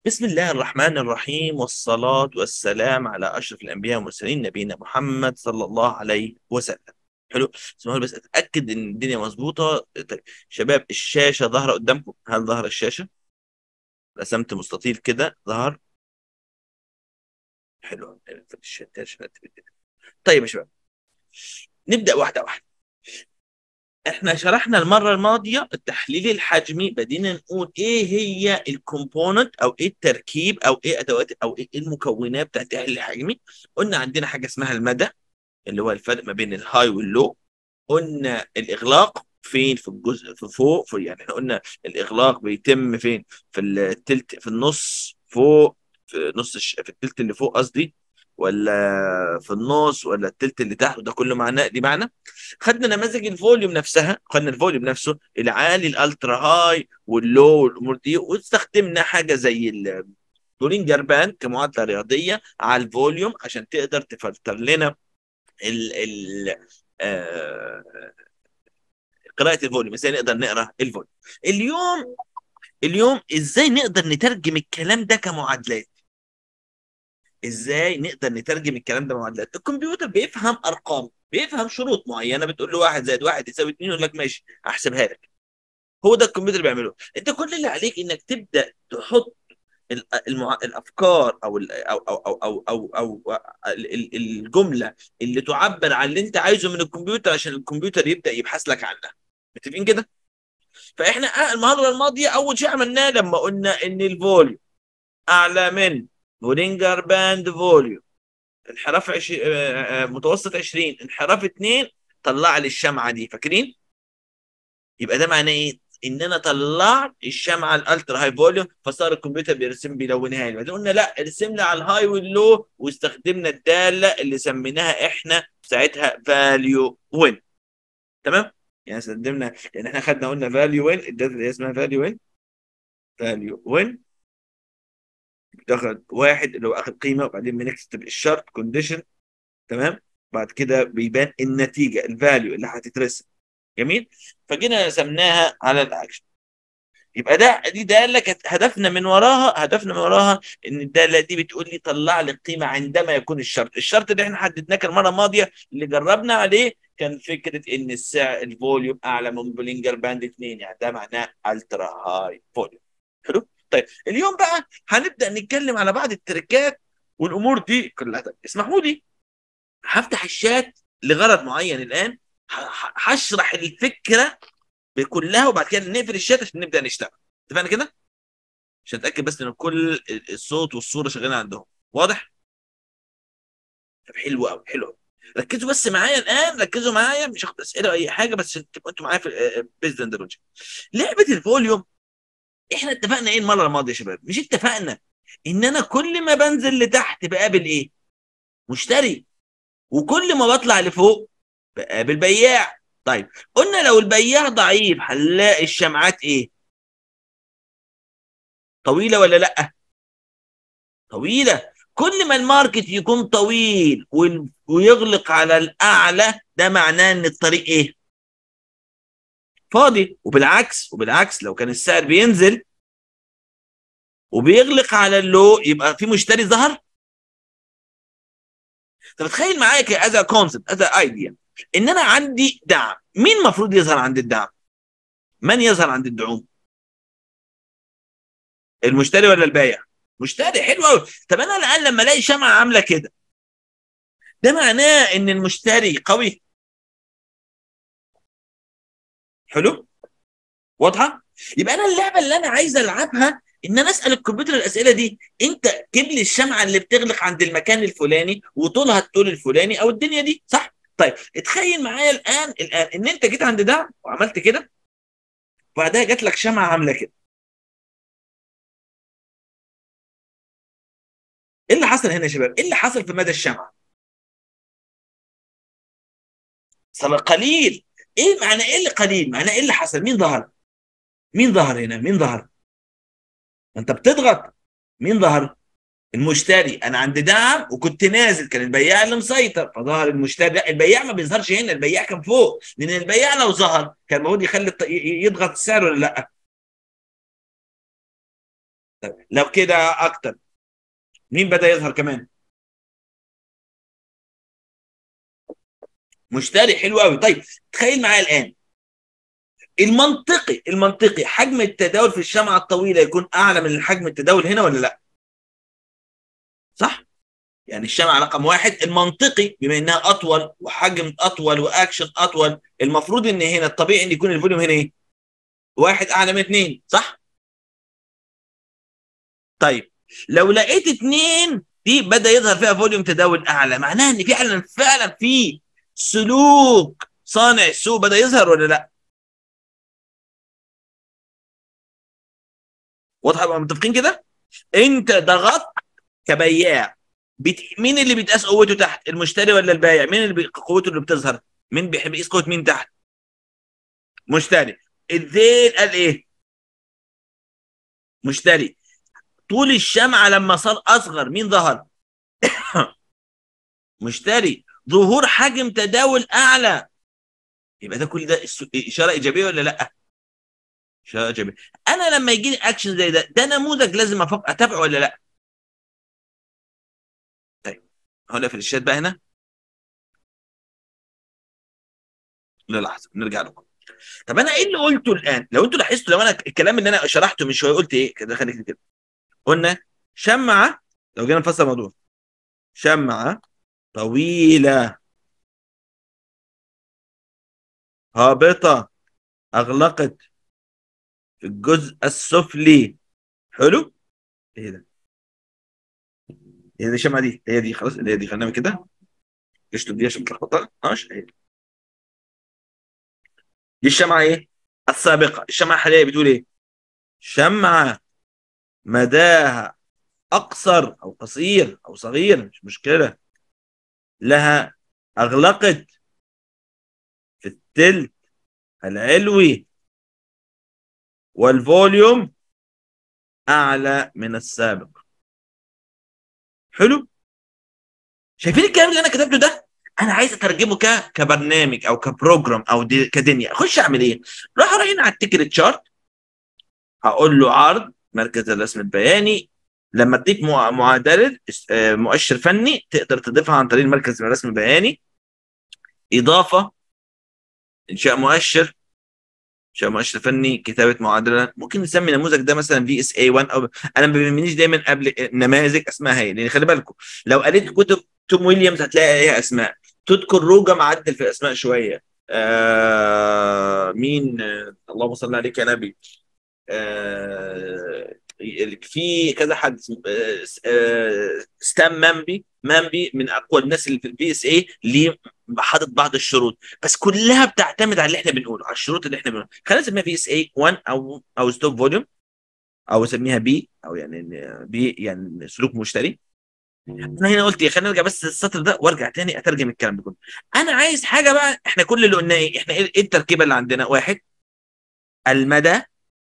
بسم الله الرحمن الرحيم والصلاة والسلام على أشرف الأنبياء والمرسلين نبينا محمد صلى الله عليه وسلم حلو اسمعوا لي بس أتأكد إن الدنيا مظبوطة طيب شباب الشاشة ظاهرة قدامكم هل ظهر الشاشة؟ رسمت مستطيل كده ظهر حلو طيب يا شباب نبدأ واحدة واحدة احنا شرحنا المره الماضيه التحليل الحجمي بدينا نقول ايه هي الكومبوننت او ايه التركيب او ايه ادوات او ايه المكونات بتاعت التحليل الحجمي قلنا عندنا حاجه اسمها المدى اللي هو الفرق ما بين الهاي واللو قلنا الاغلاق فين في الجزء في فوق في يعني احنا قلنا الاغلاق بيتم فين في التلت في النص فوق في نص الش... في التلت اللي فوق قصدي ولا في النص ولا التلت اللي تحت وده كله معناه دي معنى خدنا نماذج الفوليوم نفسها خدنا الفوليوم نفسه العالي الالترا هاي واللو والامور دي واستخدمنا حاجه زي البولينجر باند كمعادله رياضيه على الفوليوم عشان تقدر تفلتر لنا ال ال آه قراءه الفوليوم ازاي نقدر نقرا الفوليوم اليوم اليوم ازاي نقدر نترجم الكلام ده كمعادلات ازاي نقدر نترجم الكلام ده معادلات الكمبيوتر بيفهم ارقام بيفهم شروط معينه بتقول له واحد زائد واحد يساوي اثنين يقول لك ماشي هحسبها لك هو ده الكمبيوتر بيعمله انت كل اللي عليك انك تبدا تحط المع... الافكار او ال... أو أو أو أو أو, أو, أو الجمله اللي تعبر عن اللي انت عايزه من الكمبيوتر عشان الكمبيوتر يبدا يبحث لك عنها متفقين كده؟ فاحنا المره الماضيه اول شيء عملناه لما قلنا ان الفوليوم اعلى من بولينجر باند فوليوم انحراف عش... متوسط 20 انحراف 2 طلع لي الشمعه دي فاكرين؟ يبقى ده معناه ايه؟ ان انا طلعت الشمعه الالترا هاي فوليوم فصار الكمبيوتر بيرسم بيلونها لي بعدين قلنا لا ارسم لي على الهاي واللو واستخدمنا الداله اللي سميناها احنا ساعتها فاليو وين تمام؟ يعني استخدمنا لان احنا خدنا قلنا فاليو وين الداتا اللي اسمها فاليو وين فاليو وين بتاخد واحد اللي هو اخذ قيمه وبعدين بنكتب الشرط كونديشن تمام بعد كده بيبان النتيجه الفاليو اللي هتترسم جميل فجينا رسمناها على الاكشن يبقى ده دي داله كانت هدفنا من وراها هدفنا من وراها ان الداله دي بتقول لي طلع لي القيمه عندما يكون الشرط الشرط اللي احنا حددناه المره الماضيه اللي جربنا عليه كان فكره ان السعر الفوليوم اعلى من بولينجر باند 2 يعني ده معناه الترا هاي فوليوم حلو طيب اليوم بقى هنبدا نتكلم على بعض التركات والامور دي كلها اسمحوا لي هفتح الشات لغرض معين الان هشرح الفكره كلها وبعد كده نقفل الشات عشان نبدا نشتغل اتفقنا كده عشان اتاكد بس ان كل الصوت والصوره شغالين عندهم واضح طب حلو قوي حلو قوي ركزوا بس معايا الان ركزوا معايا مش هاخد اسئله اي حاجه بس تبقوا انتوا معايا في بيزد اند لوجيك لعبه الفوليوم احنا اتفقنا ايه المره الماضيه يا شباب مش اتفقنا ان انا كل ما بنزل لتحت بقابل ايه مشتري وكل ما بطلع لفوق بقابل بياع طيب قلنا لو البياع ضعيف هنلاقي الشمعات ايه طويله ولا لا طويله كل ما الماركت يكون طويل ويغلق على الاعلى ده معناه ان الطريق ايه فاضي وبالعكس وبالعكس لو كان السعر بينزل وبيغلق على اللو يبقى في مشتري ظهر طب تخيل معايا كذا كونسبت از ايديا ان انا عندي دعم مين المفروض يظهر عند الدعم من يظهر عند الدعوم المشتري ولا البايع مشتري حلو قوي طب انا الان لما الاقي شمعه عامله كده ده معناه ان المشتري قوي حلو واضحه يبقى انا اللعبه اللي انا عايز العبها ان انا اسال الكمبيوتر الاسئله دي انت جيب لي الشمعه اللي بتغلق عند المكان الفلاني وطولها الطول الفلاني او الدنيا دي صح طيب اتخيل معايا الان الان ان انت جيت عند ده وعملت كده وبعدها جات لك شمعه عامله كده ايه اللي حصل هنا يا شباب ايه اللي حصل في مدى الشمعه صار قليل ايه معنى ايه اللي قليل معنى ايه اللي حصل مين ظهر مين ظهر هنا مين ظهر انت بتضغط مين ظهر المشتري انا عند دعم وكنت نازل كان البياع اللي مسيطر فظهر المشتري لا البياع ما بيظهرش هنا البياع كان فوق لان البياع لو ظهر كان المفروض يخلي يضغط السعر ولا لا طيب لو كده اكتر مين بدا يظهر كمان مشتري حلو قوي طيب تخيل معايا الان المنطقي المنطقي حجم التداول في الشمعة الطويلة يكون أعلى من حجم التداول هنا ولا لا؟ صح؟ يعني الشمعة رقم واحد المنطقي بما إنها أطول وحجم أطول وأكشن أطول المفروض إن هنا الطبيعي إن يكون الفوليوم هنا إيه؟ واحد أعلى من اثنين صح؟ طيب لو لقيت اثنين دي بدأ يظهر فيها فوليوم تداول أعلى معناها إن فعلا فعلا في سلوك صانع السوق بدأ يظهر ولا لا؟ واضح يبقى متفقين كده انت ضغطت كبياع بت... مين اللي بيتقاس قوته تحت المشتري ولا البايع مين اللي بي... قوته اللي بتظهر مين بيحب يقيس قوه مين تحت مشتري الذيل قال ايه مشتري طول الشمعة لما صار اصغر مين ظهر مشتري ظهور حجم تداول اعلى يبقى ده كل ده اشاره ايجابيه ولا لا اشاره ايجابيه انا لما يجي لي اكشن زي ده ده نموذج لازم افكر اتابعه ولا لا طيب هنا في الشات بقى هنا لا لحظه نرجع لكم طب انا ايه اللي قلته الان لو انتوا لاحظتوا لو انا الكلام اللي انا شرحته من شويه قلت ايه كده خليك كده قلنا شمعه لو جينا نفسر الموضوع شمعه طويله هابطه اغلقت في الجزء السفلي حلو ايه ده هي دي الشمعه دي هي دي خلاص اللي هي دي خلينا نعمل كده اشطب دي عشان متلخبطه ماشي اهي دي الشمعه ايه السابقه الشمعه الحاليه بتقول ايه شمعه مداها اقصر او قصير او صغير مش مشكله لها اغلقت في التلت العلوي والفوليوم اعلى من السابق حلو شايفين الكلام اللي انا كتبته ده انا عايز اترجمه ك... كبرنامج او كبروجرام او دي... كدنيا اخش اعمل ايه راح اروح هنا على التيكت تشارت هقول له عرض مركز الرسم البياني لما اديك مع... معادله مؤشر فني تقدر تضيفها عن طريق مركز الرسم البياني اضافه انشاء مؤشر انشاء مؤشر فني كتابه معادله ممكن نسمي النموذج ده مثلا في اس اي 1 او انا ما بيهمنيش دايما قبل نماذج اسمها هي لان خلي بالكم لو قريت كتب توم ويليامز هتلاقي ايه اسماء تذكر روجا معدل في الاسماء شويه آه مين آه اللهم صل عليك يا نبي آه في كذا حد آه ستام مامبي مامبي من اقوى الناس اللي في البي اس اي ليه حاطط بعض الشروط بس كلها بتعتمد على اللي احنا بنقوله على الشروط اللي احنا بنقولها خلينا نسميها بي اس اي 1 او او ستوب فوليوم او اسميها بي او يعني بي يعني سلوك مشتري انا هنا قلت ايه خلينا نرجع بس السطر ده وارجع تاني اترجم الكلام ده كله انا عايز حاجه بقى احنا كل اللي قلناه ايه احنا ايه التركيبه اللي عندنا واحد المدى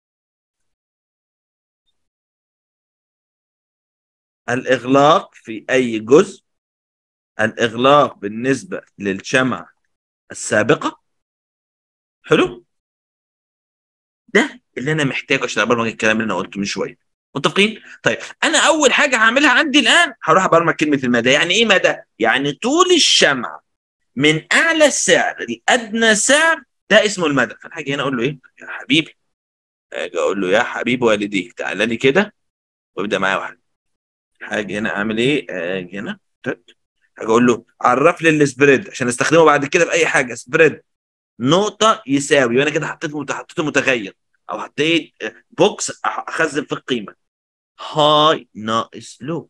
الاغلاق في اي جزء الاغلاق بالنسبه للشمع السابقه حلو ده اللي انا محتاجه عشان ابرمج الكلام اللي انا قلته من شويه متفقين؟ طيب انا اول حاجه هعملها عندي الان هروح ابرمج كلمه المدى، يعني ايه مدى؟ يعني طول الشمع من اعلى السعر لادنى سعر ده اسمه المدى، فانا هاجي هنا اقول له ايه؟ يا حبيبي اجي اقول له يا حبيب والديك تعالى لي كده وابدا معايا واحد هاجي هنا اعمل ايه؟ اجي هنا هاجي اقول له عرف لي السبريد عشان استخدمه بعد كده في اي حاجه سبريد نقطه يساوي وانا كده حطيت حطيته متغير او حطيت بوكس اخزن في القيمه هاي ناقص لو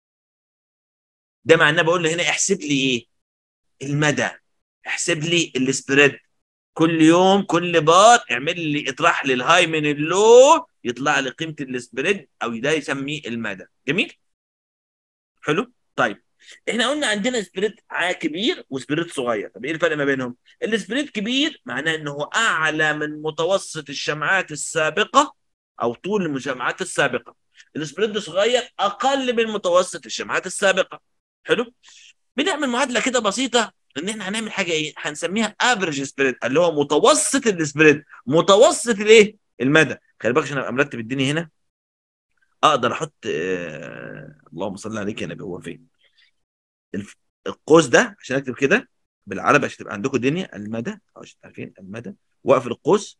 ده معناه بقول له هنا احسب لي ايه المدى احسب لي السبريد كل يوم كل بار اعمل لي اطرح لي الهاي من اللو يطلع لي قيمه السبريد او ده يسميه المدى جميل حلو طيب احنا قلنا عندنا سبريد كبير وسبريد صغير طب ايه الفرق ما بينهم السبريد كبير معناه انه اعلى من متوسط الشمعات السابقه او طول الشمعات السابقه السبريد صغير اقل من متوسط الشمعات السابقه حلو بنعمل معادله كده بسيطه ان احنا هنعمل حاجه ايه هنسميها افريج سبريد اللي هو متوسط السبريد متوسط الايه المدى خلي بالك عشان ابقى مرتب الدنيا هنا اقدر احط آه... اللهم صل عليك يا نبي هو فين الف- القوس ده عشان اكتب كده بالعربي عشان تبقى عندكم الدنيا المدى أو عشان عارفين المدى واقفل القوس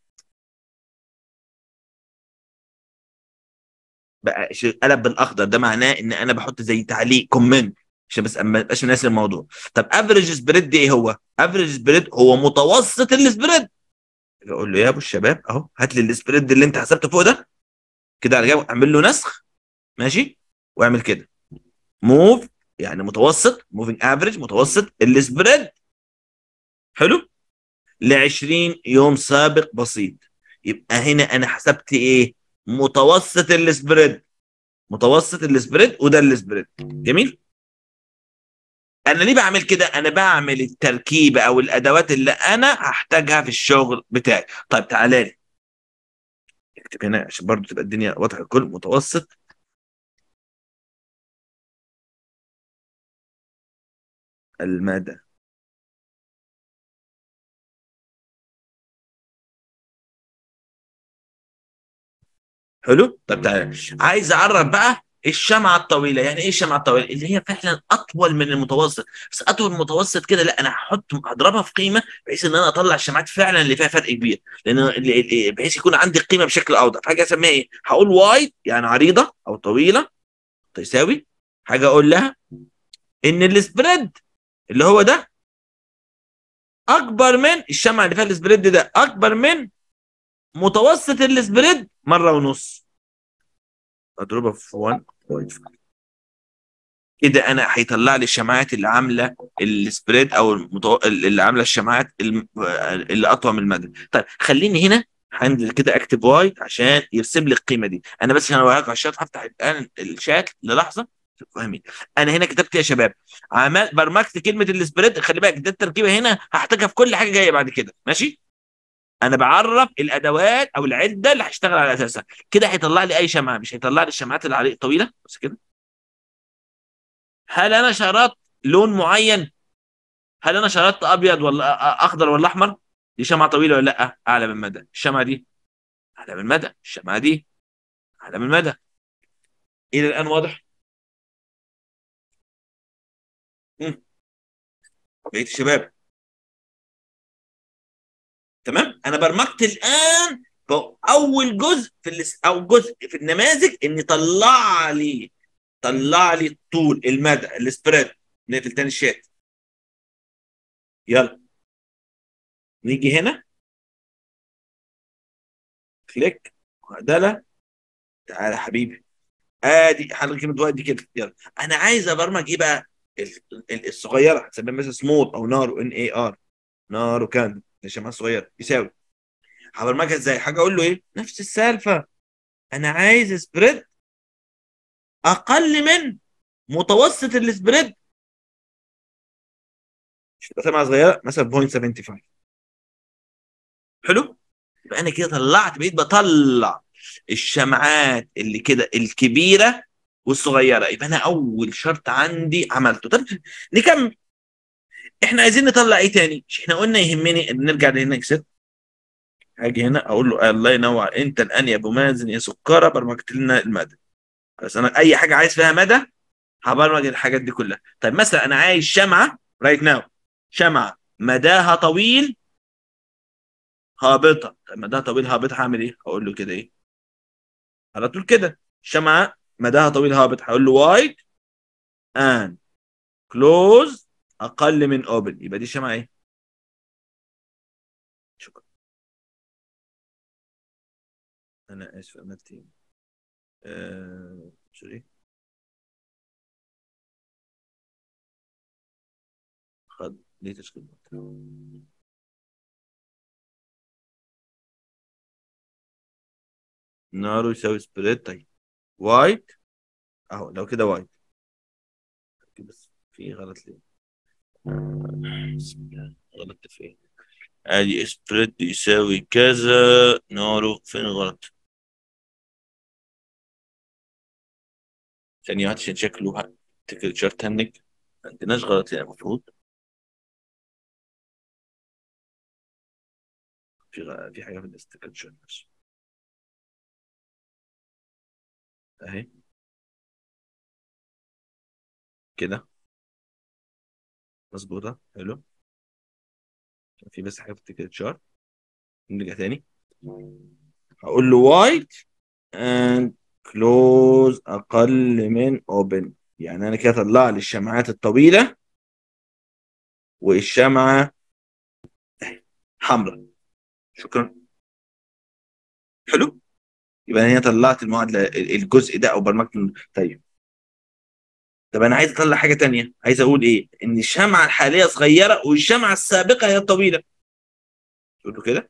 بقى ش- قلب بالاخضر ده معناه ان انا بحط زي تعليق كومنت عشان بس ما يبقاش ناسي الموضوع طب افريج سبريد دي ايه هو؟ افريج سبريد هو متوسط السبريد اقول له يا ابو الشباب اهو هات لي السبريد اللي انت حسبته فوق ده كده على جنب اعمل له نسخ ماشي واعمل كده موف يعني متوسط موفينج افريج متوسط السبريد حلو ل 20 يوم سابق بسيط يبقى هنا انا حسبت ايه متوسط السبريد متوسط السبريد وده السبريد جميل انا ليه بعمل كده انا بعمل التركيبه او الادوات اللي انا هحتاجها في الشغل بتاعي طيب تعالى لي اكتب هنا عشان برضو تبقى الدنيا واضحه الكل متوسط المدى حلو طب تعالى عايز اعرف بقى الشمعة الطويلة يعني ايه الشمعة الطويلة اللي هي فعلا اطول من المتوسط بس اطول من المتوسط كده لا انا هحط هضربها في قيمة بحيث ان انا اطلع الشمعات فعلا اللي فيها فرق كبير لان اللي- اللي- بحيث يكون عندي القيمة بشكل اوضح حاجة اسميها ايه هقول وايد يعني عريضة او طويلة تساوي حاجة اقول لها ان السبريد اللي هو ده اكبر من الشمعة اللي فيها السبريد ده اكبر من متوسط السبريد مرة ونص اضربها في 1.5 كده انا هيطلع لي الشماعات اللي عامله السبريد او المتو... اللي عامله الشماعات الم- اللي اطول من المدى طيب خليني هنا هنزل كده اكتب واي عشان يرسم لي القيمه دي انا بس عشان اوريكم على الشات هفتح الان الشات للحظه فاهمين انا هنا كتبت يا شباب عمل برمجت كلمه السبريد خلي بالك ده التركيبه هنا هحتاجها في كل حاجه جايه بعد كده ماشي انا بعرف الادوات او العده اللي هشتغل على اساسها كده هيطلع لي اي شمعه مش هيطلع لي الشمعات اللي عليه الطويله بس كده هل انا شرطت لون معين هل انا شرطت ابيض ولا أ- أ- اخضر ولا احمر دي شمعه طويله ولا لا اعلى من مدى الشمعه دي اعلى من مدى الشمعه دي اعلى من مدى الى الان واضح مم. بقيه الشباب تمام انا برمجت الان فوق اول جزء في الاس... او جزء في النماذج ان طلع لي طلع لي الطول المدى السبريد نقفل تاني الشات يلا نيجي هنا كليك معدله تعالى يا حبيبي ادي حل كلمه وايد دي كده يلا انا عايز ابرمج ايه بقى ال- ال- الصغيره هسميها مثلا سمول او نار ان اي ار نار وكان الشمعة الصغيره يساوي هبرمجها ازاي حاجه اقول له ايه نفس السالفه انا عايز سبريد اقل من متوسط السبريد مش تبقى سمعه صغيره مثلا 0.75 حلو يبقى انا كده طلعت بقيت بطلع الشمعات اللي كده الكبيره والصغيره يبقى انا اول شرط عندي عملته طب نكمل احنا عايزين نطلع ايه تاني مش احنا قلنا يهمني ان نرجع لهنا اكسل هاجي هنا اقول له الله ينور انت الان يا ابو مازن يا سكره برمجت لنا المدى بس انا اي حاجه عايز فيها مدى هبرمج الحاجات دي كلها طيب مثلا انا عايز شمعه رايت ناو شمعه مداها طويل هابطه طب مداها طويل هابطه هعمل ايه؟ هقول له كده ايه؟ على طول كده شمعه مداها طويل هابط هقول له وايد ان كلوز اقل من اوبن يبقى دي شمعه ايه؟ شكرا انا اسف انا تيم آه... سوري خد ليه تشغيل نارو يساوي سبريد طيب وايد اهو لو كده وايد بس في غلط ليه بسم الله غلط فين ادي سبريد يساوي كذا نارو فين الغلط ثانية واحدة عشان شكله تكل شرط هنك ما عندناش غلط هنا المفروض في غ... في حاجة في الاستكشن نفسه اهي كده مظبوطه حلو كان في بس حاجه في التيكت شارت نرجع تاني هقول له وايت and close اقل من open يعني انا كده طلع لي الشمعات الطويله والشمعه حمراء شكرا حلو يبقى انا هنا طلعت المعادله الجزء ده او برمجت طيب طب انا عايز اطلع حاجه تانية عايز اقول ايه ان الشمعه الحاليه صغيره والشمعه السابقه هي الطويله تقول له كده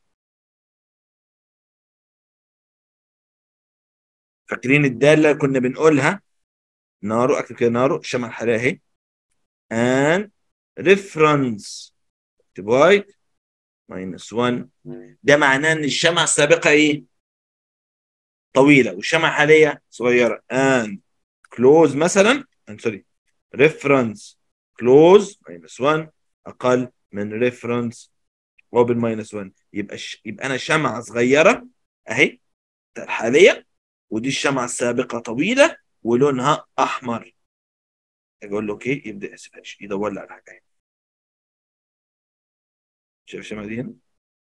فاكرين الداله كنا بنقولها نارو اكتب كده نارو الشمعه الحاليه اهي and reference اكتب وايت ماينس 1 ده معناه ان الشمعه السابقه ايه طويله والشمعه الحاليه صغيره and close مثلا سوري reference close ماينس 1 اقل من reference open ماينس 1 يبقى ش... يبقى انا شمعه صغيره اهي الحاليه ودي الشمعه السابقه طويله ولونها احمر اقول له اوكي يبدا يدور لي على حاجه شايف الشمعه دي هنا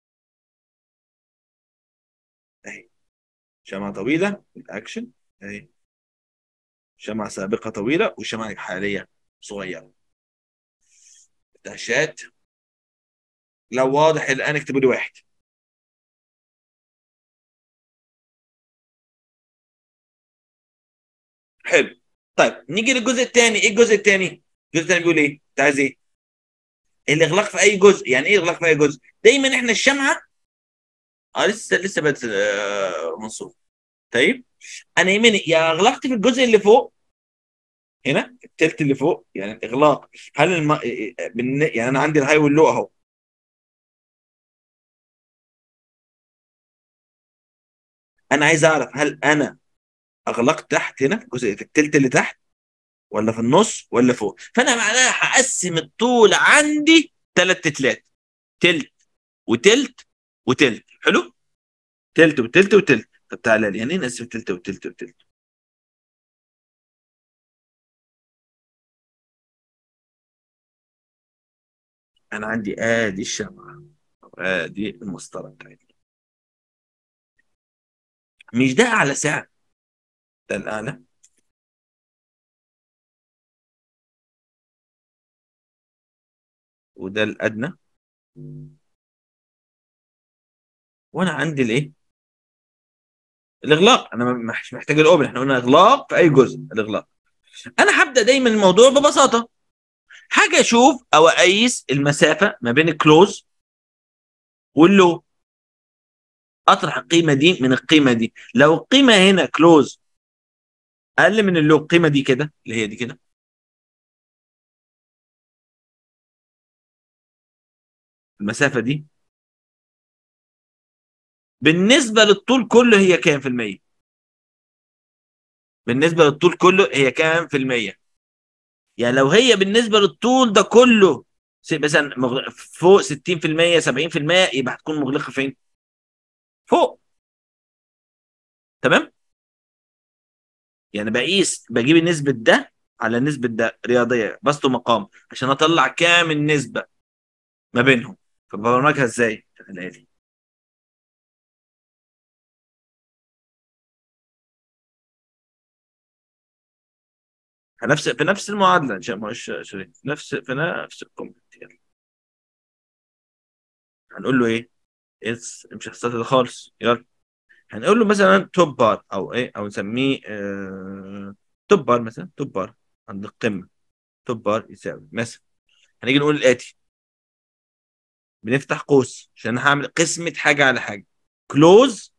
اهي شمعه طويله الاكشن اهي شمعة سابقة طويلة وشمعة حالية صغيرة دهشات لو واضح الآن اكتبوا لي واحد حلو طيب نيجي للجزء الثاني ايه الجزء الثاني الجزء الثاني بيقول ايه انت عايز ايه الاغلاق في اي جزء يعني ايه اغلاق في اي جزء دايما احنا الشمعه اه لسه لسه بقت آه منصور طيب انا يهمني يا اغلقت في الجزء اللي فوق هنا التلت اللي فوق يعني الاغلاق هل الم... بالن... يعني انا عندي الهاي واللو اهو انا عايز اعرف هل انا اغلقت تحت هنا في الجزء في التلت اللي تحت ولا في النص ولا فوق فانا معناها هقسم الطول عندي ثلاث تلات تلت وتلت وتلت حلو تلت وتلت وتلت طب تعالى لي يعني ايه نقسم تلت وتلت وتلت انا عندي ادي الشمعة ادي المسطرة بتاعتي مش ده اعلى سعر ده الاعلى وده الادنى وانا عندي الايه الاغلاق انا مش محتاج الاوبن احنا قلنا اغلاق في اي جزء الاغلاق انا هبدا دايما الموضوع ببساطه حاجه اشوف او اقيس المسافه ما بين الكلوز واللو اطرح القيمه دي من القيمه دي لو القيمه هنا كلوز اقل من اللو القيمه دي كده اللي هي دي كده المسافه دي بالنسبه للطول كله هي كام في الميه بالنسبه للطول كله هي كام في الميه يعني لو هي بالنسبه للطول ده كله مثلا فوق 60% 70% يبقى هتكون مغلقه فين فوق تمام يعني بقيس بجيب النسبه ده على نسبه ده رياضيه بسط ومقام عشان اطلع كام النسبه ما بينهم فبرمجها ازاي لي في نفس في نفس المعادله ان شاء الله مش سوري في نفس في نفس الكومنت يعني هنقول له ايه؟ اتس مش هتستطيع خالص يلا هنقول له مثلا توب بار او ايه او نسميه آه توب بار مثلا توب بار عند القمه توب بار يساوي مثلا هنيجي نقول الاتي بنفتح قوس عشان هعمل قسمه حاجه على حاجه كلوز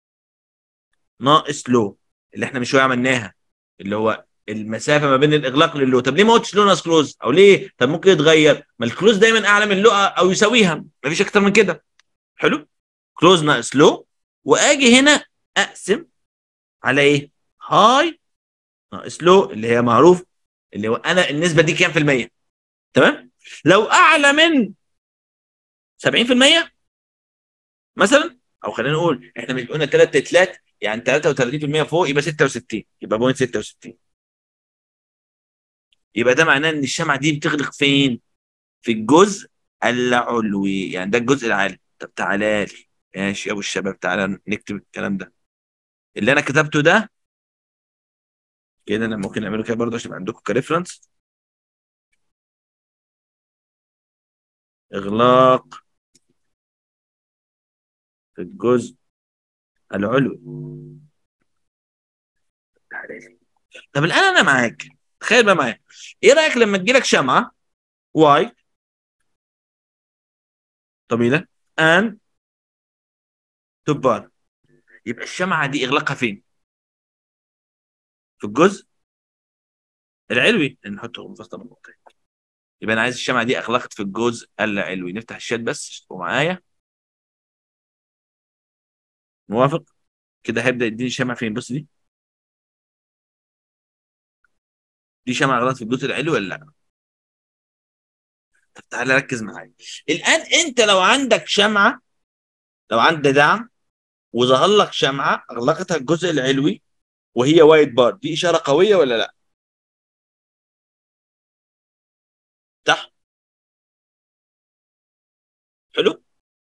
ناقص لو اللي احنا من شويه عملناها اللي هو المسافه ما بين الاغلاق للو طب ليه ما قلتش لو ناقص كلوز او ليه طب ممكن يتغير ما الكلوز دايما اعلى من اللو او يساويها مفيش اكتر من كده حلو كلوز ناقص لو واجي هنا اقسم على ايه هاي ناقص لو اللي هي معروف اللي هو انا النسبه دي كام في الميه تمام لو اعلى من 70% مثلا او خلينا نقول احنا مش قلنا ثلاث تتلات يعني 33% فوق يبقى 66 يبقى بوينت 66 يبقى ده معناه ان الشمعة دي بتغلق فين؟ في الجزء العلوي يعني ده الجزء العالي طب تعالى لي ماشي يا ابو الشباب تعالى نكتب الكلام ده اللي انا كتبته ده كده انا ممكن نعمله كده برضه عشان يبقى عندكم كريفرنس اغلاق في الجزء العلوي تعالى لي طب الان انا معاك تخيل بقى معايا ايه رايك لما تجيلك شمعه واي طويله ان تبان يبقى الشمعه دي اغلاقها فين؟ في الجزء العلوي نحطه مفصل النقطتين يبقى انا عايز الشمعه دي اغلقت في الجزء العلوي نفتح الشات بس تبقوا معايا موافق كده هيبدا يديني الشمعه فين بص دي دي شمعه اغلقت في الجزء العلوي ولا لا؟ طب تعالى ركز معايا الان انت لو عندك شمعه لو عندك دعم وظهر لك شمعه اغلقتها الجزء العلوي وهي وايت بار دي اشاره قويه ولا لا؟ صح؟ حلو؟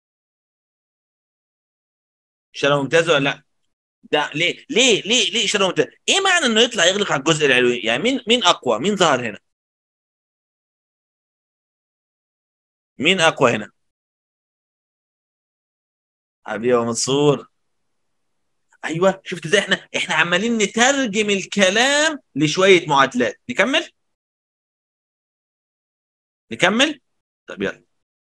اشاره ممتازه ولا لا؟ ده ليه ليه ليه ليه اشاره ممتازه؟ ايه معنى انه يطلع يغلق على الجزء العلوي؟ يعني مين مين اقوى؟ مين ظهر هنا؟ مين اقوى هنا؟ حبيبي يا منصور ايوه شفت ازاي احنا احنا عمالين نترجم الكلام لشويه معادلات نكمل نكمل طب يلا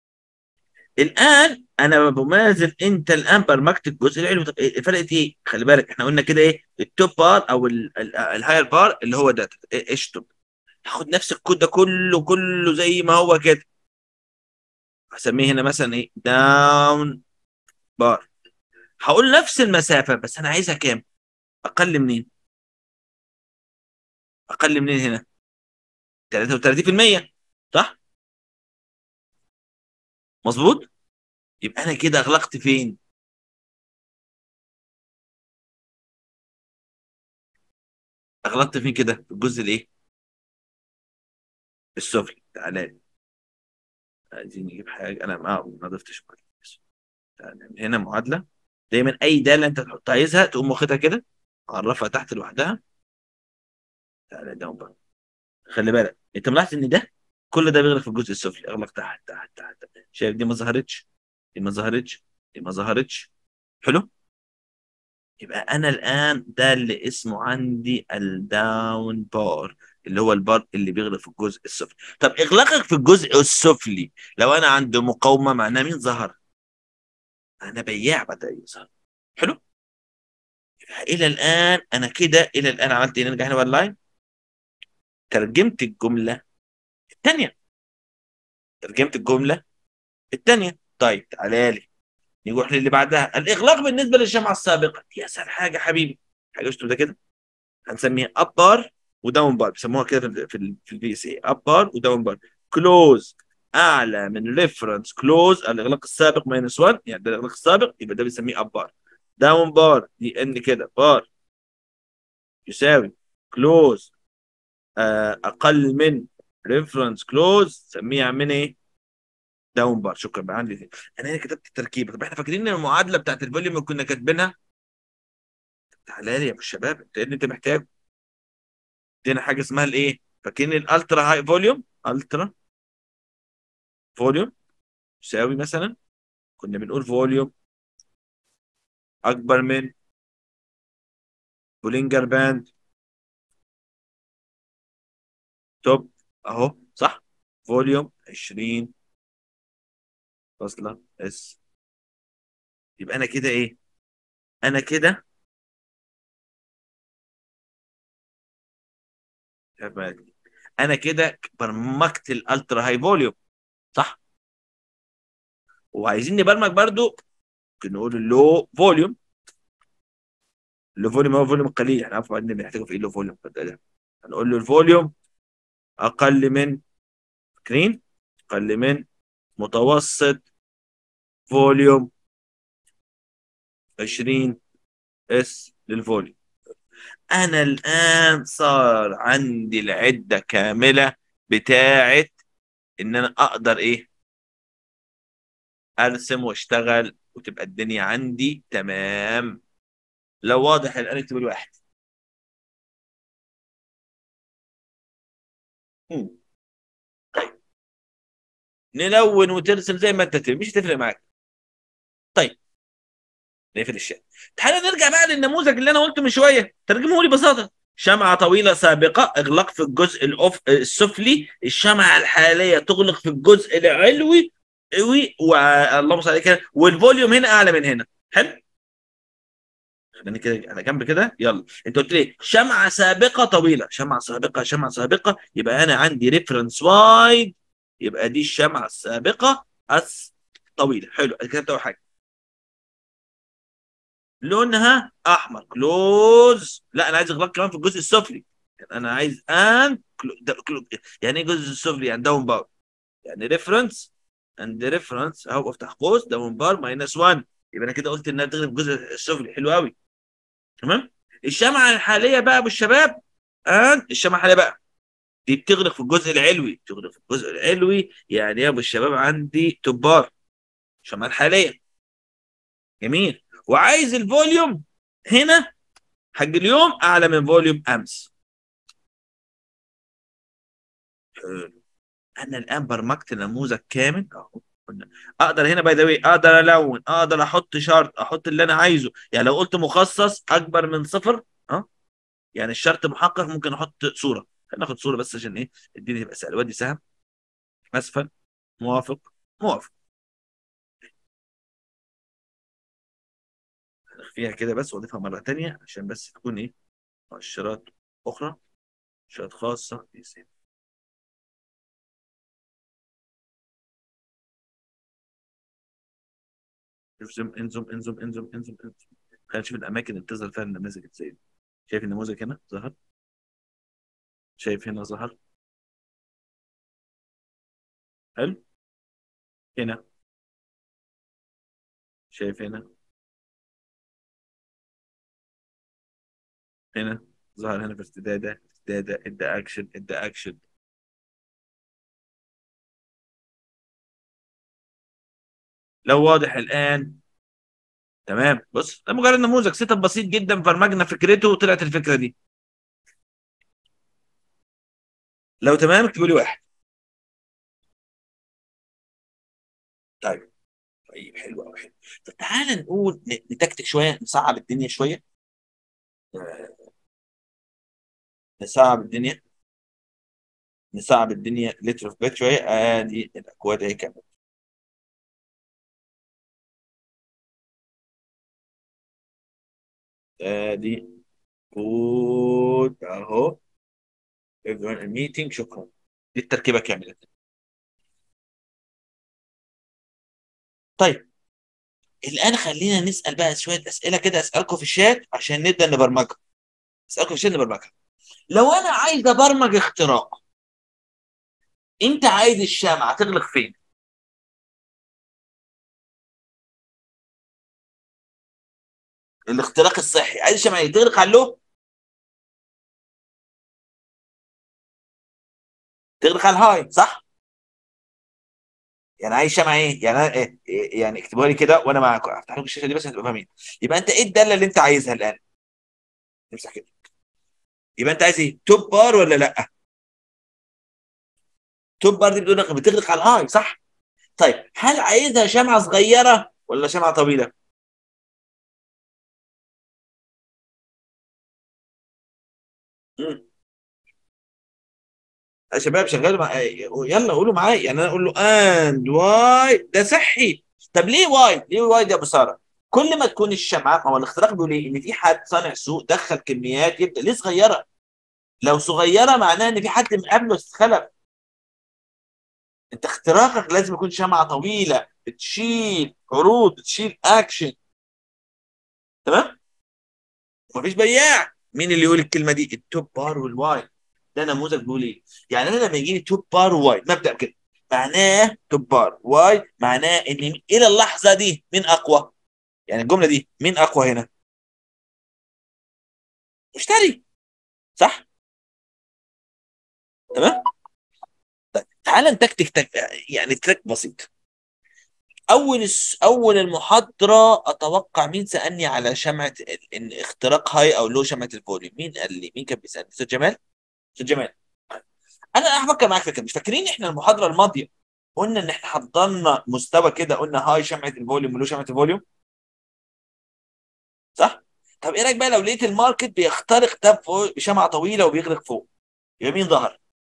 الان انا بمازن انت الان برمجت الجزء العلوي طب إيه- فرقت ايه خلي بالك احنا قلنا كده ايه التوب بار او الهاير بار اللي هو ده إيه- ايش توب هاخد نفس الكود ده كله كله زي ما هو كده هسميه هنا مثلا ايه داون بار هقول نفس المسافه بس انا عايزها كام اقل منين اقل منين هنا 33% صح مظبوط يبقى انا كده اغلقت فين اغلقت فين كده في الجزء الايه السفلي تعالى لي عايزين نجيب حاجه انا ما ما ضفتش معاك. تعالى نعمل هنا معادله دايما اي داله انت تحط عايزها تقوم واخدها كده عرفها تحت لوحدها تعالى ده بقى خلي بالك انت ملاحظ ان ده كل ده بيغلق في الجزء السفلي اغلق تحت تحت تحت شايف دي ما ظهرتش دي ما ظهرتش دي ما ظهرتش حلو يبقى انا الان ده اللي اسمه عندي الداون بار اللي هو البار اللي بيغلق في الجزء السفلي طب اغلاقك في الجزء السفلي لو انا عندي مقاومه معناه مين ظهر انا بياع بدا يظهر حلو يبقى الى الان انا كده الى الان عملت ايه نرجع هنا بقى اللاين ترجمت الجمله الثانيه ترجمت الجمله الثانيه طيب تعالى لي نروح للي بعدها الاغلاق بالنسبه للشمعه السابقه دي اسهل حاجه حبيبي حاجه شفتوا ده كده هنسميها اب بار وداون بار بيسموها كده في ال في ال في البي اس اي اب بار وداون بار كلوز اعلى من ريفرنس كلوز الاغلاق السابق ماينس 1 يعني ده الاغلاق السابق يبقى ده بنسميه اب بار داون بار دي ان كده بار يساوي كلوز اقل من ريفرنس كلوز سميها من ايه داون بار شكرا بقى عندي انا هنا كتبت التركيبه طب احنا فاكرين ان المعادله بتاعت الفوليوم اللي كنا كاتبينها تعالى لي يا ابو الشباب انت ايه اللي انت محتاجه ادينا حاجه اسمها الايه فاكرين الالترا هاي فوليوم الترا فوليوم يساوي مثلا كنا بنقول فوليوم اكبر من بولينجر باند توب اهو صح فوليوم 20 فاصلة اس يبقى انا كده ايه انا كده انا كده برمجت الالترا هاي فوليوم صح وعايزين نبرمج برضو ممكن نقول اللو فوليوم اللو فوليوم هو فوليوم قليل احنا عارفين بعدين بنحتاجه في ايه اللو فوليوم هنقول له الفوليوم اقل من فاكرين اقل من متوسط فوليوم 20 اس للفوليوم انا الان صار عندي العده كامله بتاعه ان انا اقدر ايه ارسم واشتغل وتبقى الدنيا عندي تمام لو واضح الان اكتب الواحد مم. طيب نلون وترسم زي ما انت تبي مش هتفرق معاك طيب نقفل الشات تعالى نرجع بقى للنموذج اللي انا قلته من شويه ترجمه لي ببساطه شمعة طويلة سابقة اغلاق في الجزء الأف... السفلي الشمعة الحالية تغلق في الجزء العلوي واللهم صل على كده والفوليوم هنا أعلى من هنا حلو خليني كده على جنب كده يلا انت قلت لي شمعة سابقة طويلة شمعة سابقة شمعة سابقة يبقى أنا عندي ريفرنس وايد يبقى دي الشمعة السابقة الطويلة حلو كتبت أول حاجة لونها احمر كلوز لا انا عايز اغلاق كمان في الجزء السفلي يعني انا عايز ان كلو... كلو... يعني ايه الجزء السفلي يعني داون بار يعني ريفرنس اند ريفرنس اهو افتح قوس داون بار ماينس 1 يبقى انا كده قلت انها تغلق الجزء السفلي حلو قوي تمام الشمعه الحاليه بقى ابو الشباب ان الشمعه الحاليه بقى دي بتغلق في الجزء العلوي بتغلق في الجزء العلوي يعني يا ابو الشباب عندي تبار الشمعه الحاليه جميل وعايز الفوليوم هنا حق اليوم اعلى من فوليوم امس حلو انا الان برمجت نموذج كامل اهو اقدر هنا باي ذا اقدر الون اقدر احط شرط احط اللي انا عايزه يعني لو قلت مخصص اكبر من صفر اه يعني الشرط محقق ممكن احط صوره خلينا ناخد صوره بس عشان ايه الدنيا تبقى سهله ودي سهم اسفل موافق موافق فيها كده بس واضيفها مره تانية عشان بس تكون ايه مؤشرات اخرى مؤشرات خاصه بسين زوم انزوم انزوم انزوم انزوم انزوم خلينا نشوف الاماكن اللي بتظهر فيها النماذج ازاي شايف النموذج هنا ظهر شايف هنا ظهر حلو هنا شايف هنا هنا ظهر هنا في ارتداده ارتداده ادى اكشن ادى اكشن لو واضح الان تمام بص ده مجرد نموذج سيت اب بسيط جدا فرمجنا فكرته وطلعت الفكره دي لو تمام اكتبوا لي واحد طيب طيب حلو قوي حلو طب تعالى نقول نتكتك شويه نصعب الدنيا شويه نصعب الدنيا نصعب الدنيا لتر في بيت شويه ادي الاكواد اهي كامله ادي كود اهو الميتنج شكرا دي التركيبه كامله طيب الان خلينا نسال بقى شويه اسئله كده اسالكم في الشات عشان نبدا نبرمجها اسالكم في الشات نبرمجها لو انا عايز ابرمج اختراق انت عايز الشمعه تغلق فين الاختراق الصحي عايز الشمعه تغلق على اللو تغلق على الهاي صح يعني عايز شمعه ايه يعني أنا إيه؟ يعني اكتبوها لي كده وانا معاكم افتح لكم الشاشه دي بس هتبقى فاهمين يبقى انت ايه الداله اللي انت عايزها الان امسح كده يبقى انت عايز ايه توب بار ولا لا توب بار دي بتقول لك بتغلق على الهاي صح طيب هل عايزها شمعه صغيره ولا شمعه طويله مم. يا شباب شغال مع... يلا قولوا معايا يعني انا اقول له اند واي ده صحي طب ليه واي ليه واي يا ابو ساره كل ما تكون الشمعه ما هو الاختراق بيقول ايه ان في حد صانع سوق دخل كميات يبدا ليه صغيره لو صغيره معناها ان في حد من قبله اتخلف انت اختراقك لازم يكون شمعه طويله بتشيل عروض بتشيل اكشن تمام مفيش بياع مين اللي يقول الكلمه دي التوب بار والواي ده نموذج بيقول ايه يعني انا لما يجي لي توب بار واي مبدا كده معناه توب بار واي معناه ان الى اللحظه دي مين اقوى يعني الجمله دي مين اقوى هنا مشتري صح تمام طيب تعال نتكتك تك... يعني ترك بسيط اول الس... اول المحاضره اتوقع مين سالني على شمعه ال- ان اختراق هاي او لو شمعه الفوليوم مين قال لي مين كان بيسالني استاذ جمال استاذ جمال انا هفكر معاك فكره مش فاكرين احنا المحاضره الماضيه قلنا ان احنا حضرنا مستوى كده قلنا هاي شمعه الفوليوم ولو شمعه الفوليوم صح طب ايه رايك بقى لو لقيت الماركت بيخترق ده فوق بشمعه طويله وبيغرق فوق يبقى مين ظهر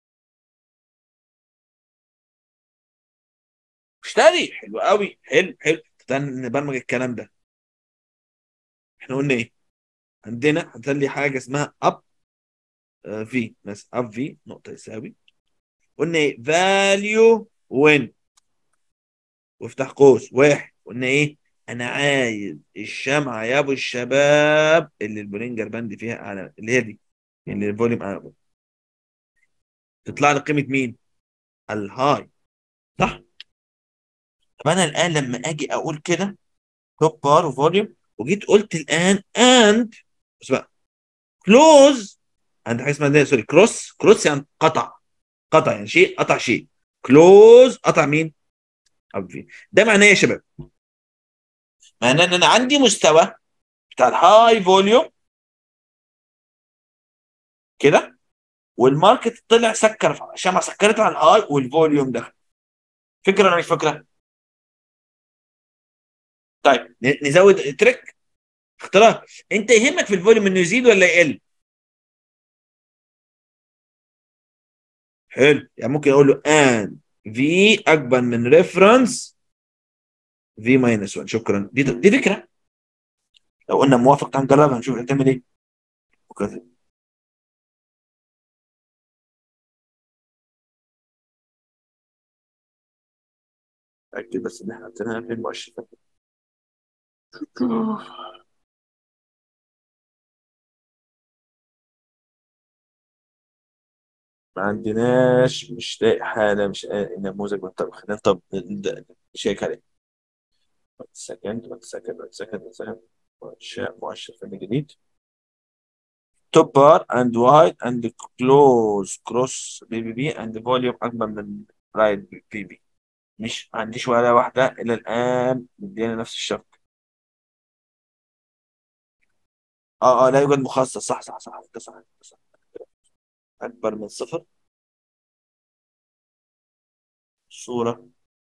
اشتري حلو قوي حلو حلو تعالى نبرمج الكلام ده احنا قلنا ايه عندنا هتلاقي حاجه اسمها اب في مثلا اب في نقطه يساوي قلنا ايه فاليو وين وافتح قوس واحد قلنا ايه انا عايز الشمعه يا ابو الشباب اللي البولينجر باند فيها اعلى اللي هي دي اللي الفوليوم اعلى تطلع لي قيمه مين الهاي صح طب انا الان لما اجي اقول كده توب بار وفوليوم وجيت قلت الان اند بص بقى كلوز عند حاجه اسمها ده سوري كروس كروس يعني قطع قطع يعني شيء قطع شيء كلوز قطع مين؟ اب في ده معناه إيه يا شباب معناه ان انا عندي مستوى بتاع الهاي فوليوم كده والماركت طلع سكر شمع سكرت على الهاي والفوليوم دخل فكره ولا مش فكره؟ طيب ن- نزود تريك اختراع انت يهمك في الفوليوم انه يزيد ولا يقل؟ حلو يعني ممكن اقول له ان في اكبر من ريفرنس في ماينس 1 شكرا دي دي فكره لو قلنا موافق تعال نجربها نشوف هتعمل ايه وكذا اكتب بس ان احنا عندنا في المؤشر ما عندناش مش لاقي حاله مش لاقي نموذج من طب خلينا طب نبدا نشيك عليه سكند وان سكند وان سكند وان سكند مؤشر مؤشر فني جديد توب بار اند وايد اند كلوز كروس بي بي بي اند فوليوم اكبر من رايت بي بي مش ما عنديش ولا واحده الى الان مدينا نفس الشرط اه اه لا يوجد مخصص صح صح صح انت صح انت صح اكبر من صفر صوره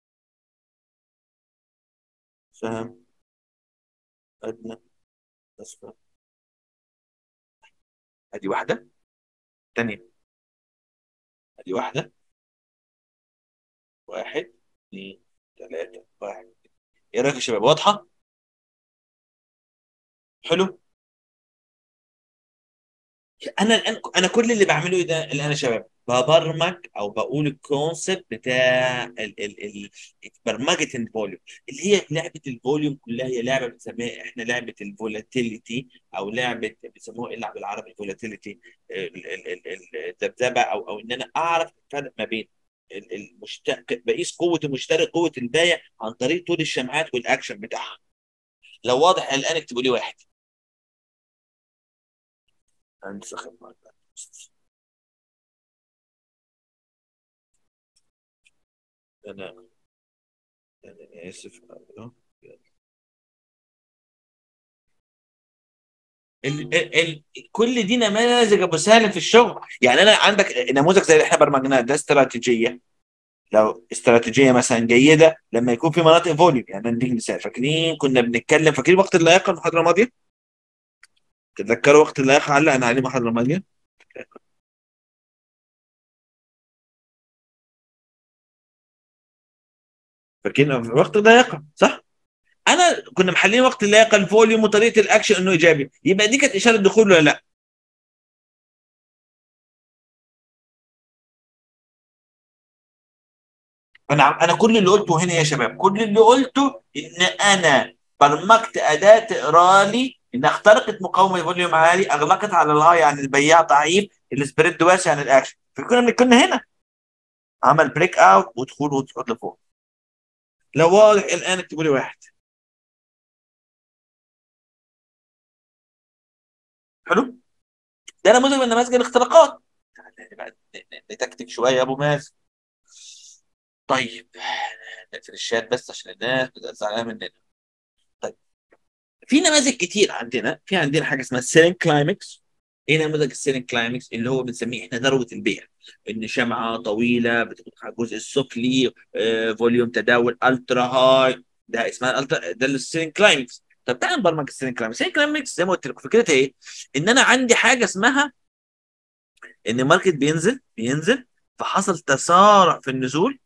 سهم ادنى اصفر ادي واحده ثانيه ادي واحده واحد اثنين ثلاثه واحد ايه رايك يا شباب واضحه حلو انا الان انا كل اللي بعمله إيه ده الان يا شباب ببرمج او بقول الكونسيبت بتاع ال ال ال برمجه الفوليوم اللي هي لعبه الفوليوم كلها هي لعبه بنسميها احنا لعبه الفولاتيليتي او لعبه بيسموها ايه اللعبه بالعربي الفولاتيليتي الذبذبه او او ان انا اعرف الفرق ما بين ال- المشت... بقيس قوه المشتري قوه البايع عن طريق طول الشمعات والاكشن بتاعها لو واضح الان اكتبوا لي واحد عندي سخن معاك. انا انا اسف أه. ال ال ال كل دي نماذج ابو سالم في الشغل يعني انا عندك نموذج زي اللي احنا برمجناه ده استراتيجيه لو استراتيجيه مثلا جيده لما يكون في مناطق فوليوم يعني نديك مثال فاكرين كنا بنتكلم فاكرين وقت اللياقه المحاضره الماضيه تتذكروا وقت اللياقه علقنا عليه المحاضره الماضيه فاكرين وقت اللياقه صح انا كنا محللين وقت اللياقه الفوليوم وطريقه الاكشن انه ايجابي يبقى دي كانت اشاره دخول ولا لا انا انا كل اللي قلته هنا يا شباب كل اللي قلته ان انا برمجت اداه تقرا لي ان اخترقت مقاومه فوليوم عالي اغلقت على الهاي يعني البياع ضعيف السبريد واسع عن الاكشن فكنا كنا هنا عمل بريك اوت ودخول وصعود لفوق لو واضح الان اكتبوا لي واحد حلو ده نموذج من نماذج الاختراقات يعني بقى نتكتك شويه يا ابو مازن طيب نقفل الشات بس عشان الناس بتبقى زعلانه مننا طيب في نماذج كتير عندنا في عندنا حاجه اسمها السيلين كلايمكس ايه نموذج السيلين كلايمكس اللي هو بنسميه احنا ذروه البيع ان شمعه طويله بتكون على الجزء السفلي آه، فوليوم تداول الترا هاي ده اسمها الالترا ده السيلين كلايمكس طب تعال نبرمج السيلين كلايمكس السيلين كلايمكس زي ما قلت لكم فكرتها ايه؟ ان انا عندي حاجه اسمها ان الماركت بينزل بينزل فحصل تسارع في النزول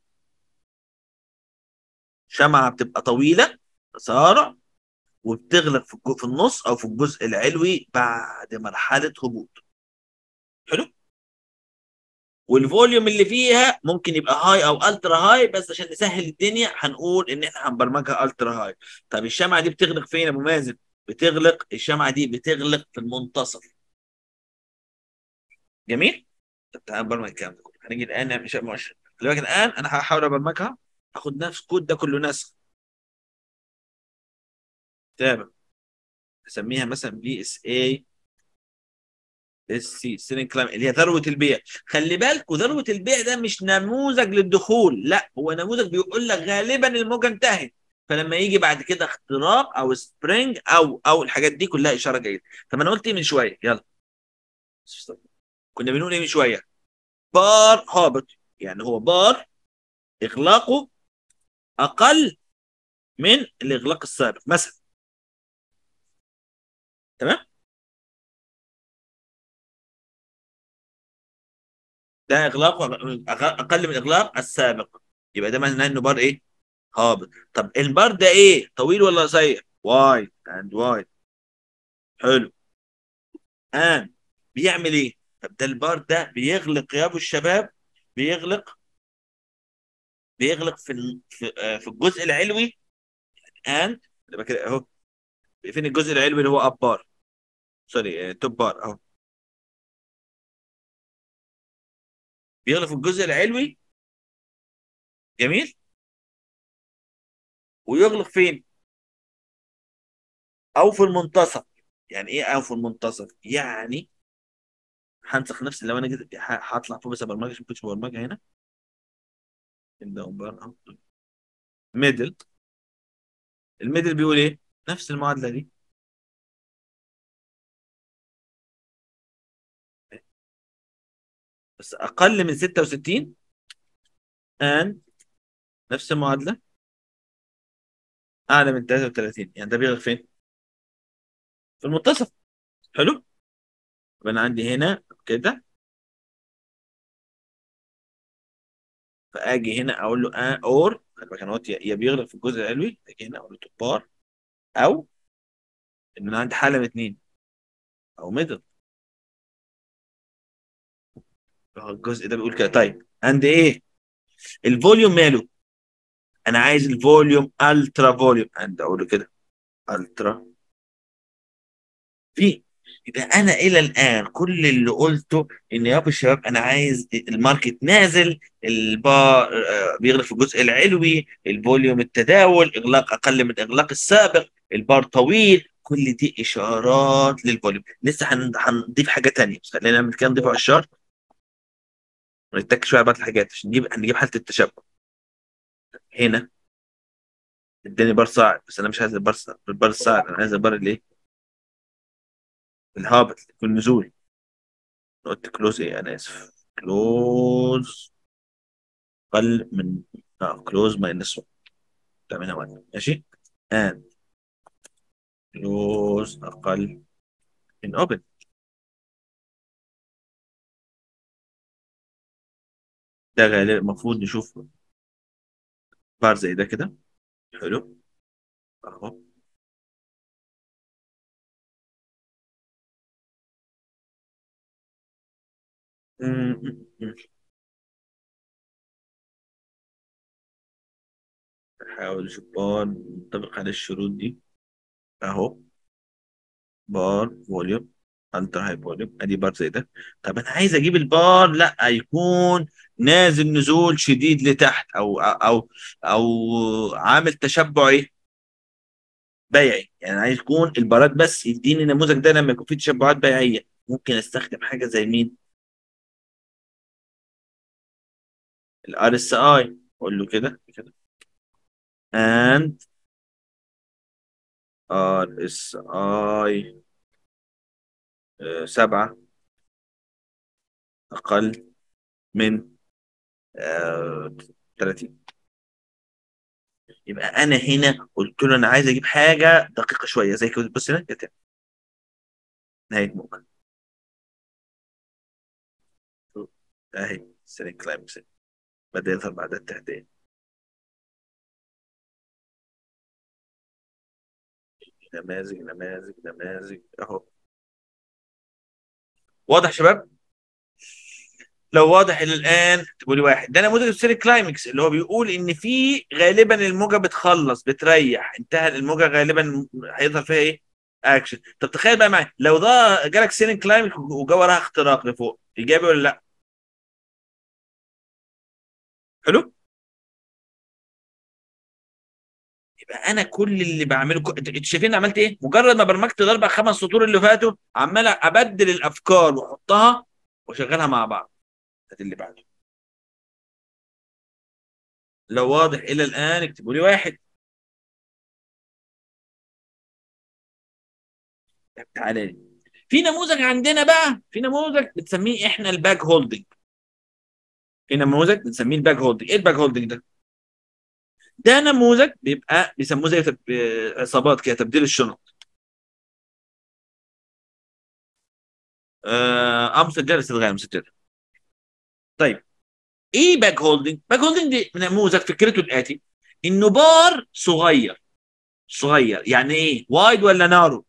شمعة بتبقى طويلة تسارع وبتغلق في الجو- في النص او في الجزء العلوي بعد مرحلة هبوط حلو والفوليوم اللي فيها ممكن يبقى هاي او الترا هاي بس عشان نسهل الدنيا هنقول ان احنا هنبرمجها الترا هاي طب الشمعة دي بتغلق فين يا ابو مازن بتغلق الشمعة دي بتغلق في المنتصف جميل طب تعال نبرمج الكلام ده كله هنيجي الان نعمل شيء مؤشر دلوقتي الان انا هحاول ابرمجها اخد نفس الكود ده كله نسخ تابع اسميها مثلا بي اس اي اس سي سيلينج كلايم اللي هي ذروه البيع خلي بالك وذروه البيع ده مش نموذج للدخول لا هو نموذج بيقول لك غالبا الموجه انتهت فلما يجي بعد كده اختراق او سبرينج او او الحاجات دي كلها اشاره جيده طب انا قلت ايه من شويه يلا كنا بنقول ايه من شويه بار هابط يعني هو بار اغلاقه اقل من الاغلاق السابق مثلا تمام ده اغلاقه أغ- اقل من الاغلاق السابق يبقى ده معناه انه بار ايه هابط طب البار ده ايه طويل ولا قصير وايد اند وايد حلو ان بيعمل ايه طب ده البار ده بيغلق يا ابو الشباب بيغلق بيغلق في ال- في, آه، في الجزء العلوي ان يبقى كده اهو فين الجزء العلوي اللي هو اب بار سوري آه، توب بار اهو بيغلق في الجزء العلوي جميل ويغلق فين او في المنتصف يعني ايه او في المنتصف يعني هنسخ نفسي لو انا جيت ه- هطلع فوق بس برمجه عشان ما كنتش برمجه هنا ميدل الميدل بيقول ايه نفس المعادله دي بس اقل من 66 ان نفس المعادله اعلى من 33 يعني ده بيغلق فين في المنتصف حلو يبقى انا عندي هنا كده فاجي هنا اقول له آه اور خلي بالك انا قلت يا يا بيغلق في الجزء العلوي اجي هنا اقول له توب بار او ان انا عندي حاله من اثنين او ميدل الجزء ده بيقول كده طيب عندي ايه الفوليوم ماله انا عايز الفوليوم الترا فوليوم عندي اقول له كده الترا في يبقى انا الى الان كل اللي قلته ان يا ابو الشباب انا عايز الماركت نازل البار آه، بيغلق في الجزء العلوي الفوليوم التداول اغلاق اقل من الاغلاق السابق البار طويل كل دي اشارات للفوليوم لسه هن- هنضيف حاجه تانية بس خلينا نعمل كده نضيف على الشارت ونتك شويه على بعض الحاجات عشان نجيب هنجيب حاله التشابه هنا اداني بار صاعد بس انا مش عايز البار صاعد البار الصاعد انا عايز البار الايه الهابط في النزول قلت كلوز ايه انا اسف كلوز اقل من اه كلوز ماينس 1 تعملها 1 ماشي and كلوز اقل من اوبن ده غالبا المفروض نشوف بار زي ده كده حلو اهو م- م- م. احاول اشوف بار منطبق على الشروط دي اهو بار فوليوم الترا هاي فوليوم ادي بار زي ده طب انا عايز اجيب البار لا يكون نازل نزول شديد لتحت او او او عامل تشبع ايه بيعي يعني عايز يكون البارات بس يديني النموذج ده لما يكون فيه تشبعات بيعيه ممكن استخدم حاجه زي مين الار اس اي اقول له كده كده and ار اس اي سبعة أقل من آه، 30 يبقى أنا هنا قلت له أنا عايز أجيب حاجة دقيقة شوية زي كده بص هنا كده نهاية موجة أهي سيرين كلايمكس بدأ يظهر بعد التهدئة نماذج نماذج نماذج أهو واضح شباب؟ لو واضح الى الان تقولي واحد ده نموذج السيري كلايمكس اللي هو بيقول ان في غالبا الموجه بتخلص بتريح انتهى الموجه غالبا هيظهر فيها ايه؟ اكشن طب تخيل بقى معايا لو ده جالك سيري كلايمكس وجا وراها اختراق لفوق ايجابي ولا لا؟ حلو؟ يبقى انا كل اللي بعمله ك- انتوا شايفين عملت ايه؟ مجرد ما برمجت الاربع خمس سطور اللي فاتوا عمال ابدل الافكار واحطها واشغلها مع بعض هات اللي بعده لو واضح الى الان اكتبوا لي واحد طب تعالى لي في نموذج عندنا بقى في نموذج بنسميه احنا الباك هولدنج في نموذج بنسميه الباك هولدنج ايه الباك هولدنج ده؟ ده نموذج بيبقى بيسموه زي تب- عصابات كده تبديل الشنط آه امس جلسه الغايه مسجله طيب ايه باك هولدنج؟ باك هولدنج دي نموذج فكرته الاتي انه بار صغير صغير يعني ايه؟ وايد ولا نارو؟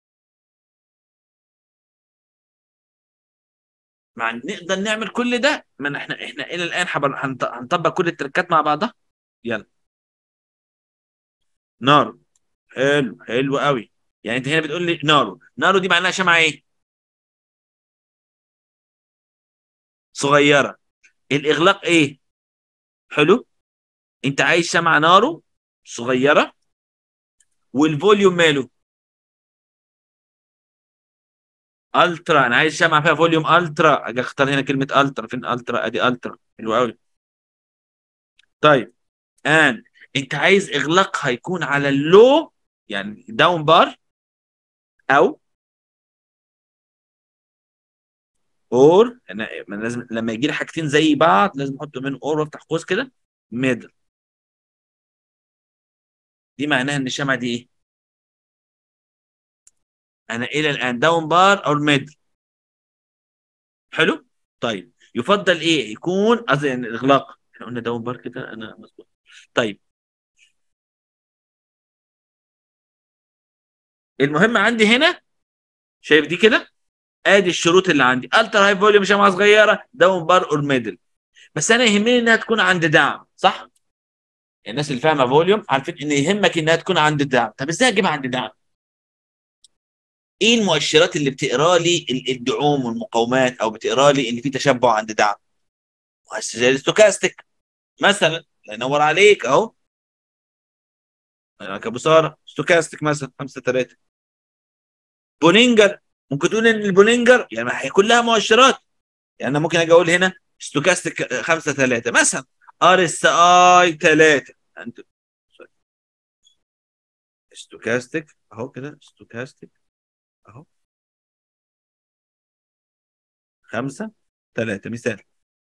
مع نقدر نعمل كل ده ما احنا احنا الى الان حبر هنط- هنطبق كل التركات مع بعضها يلا نارو حلو حلو قوي يعني انت هنا بتقول لي نارو نارو دي معناها شمعة ايه صغيرة الاغلاق ايه حلو انت عايز شمعة نارو صغيرة والفوليوم ماله الترا انا عايز شمعة فيها فوليوم الترا اجي اختار هنا كلمة الترا فين الترا ادي الترا حلو قوي طيب ان انت عايز اغلاقها يكون على اللو يعني داون بار او اور انا ما لازم لما يجي لي حاجتين زي بعض لازم احط من اور وافتح قوس كده ميدل دي معناها ان الشمعه دي ايه؟ انا الى الان داون بار او الميدل حلو؟ طيب يفضل ايه؟ يكون قصدي يعني الاغلاق احنا قلنا داون بار كده انا مظبوط طيب المهم عندي هنا شايف دي كده؟ ادي الشروط اللي عندي الترا هاي فوليوم شمعه صغيره داون بار اور ميدل بس انا يهمني انها تكون عند دعم صح؟ الناس اللي فاهمه فوليوم عارفين ان يهمك انها تكون عند الدعم طب ازاي اجيبها عند الدعم ايه المؤشرات اللي بتقرا لي ال- الدعوم والمقاومات او بتقرا لي ان في تشبع عند دعم مؤشر زي الستوكاستيك مثلا الله ينور عليك اهو ابو ساره ستوكاستيك مثلا 5 3 بولينجر ممكن تقول ان البولينجر يعني ما هي كلها مؤشرات يعني انا ممكن اجي اقول هنا ستوكاستيك 5 3 مثلا ار اس اي 3 انت ستوكاستيك اهو كده ستوكاستيك اهو خمسة ثلاثة مثال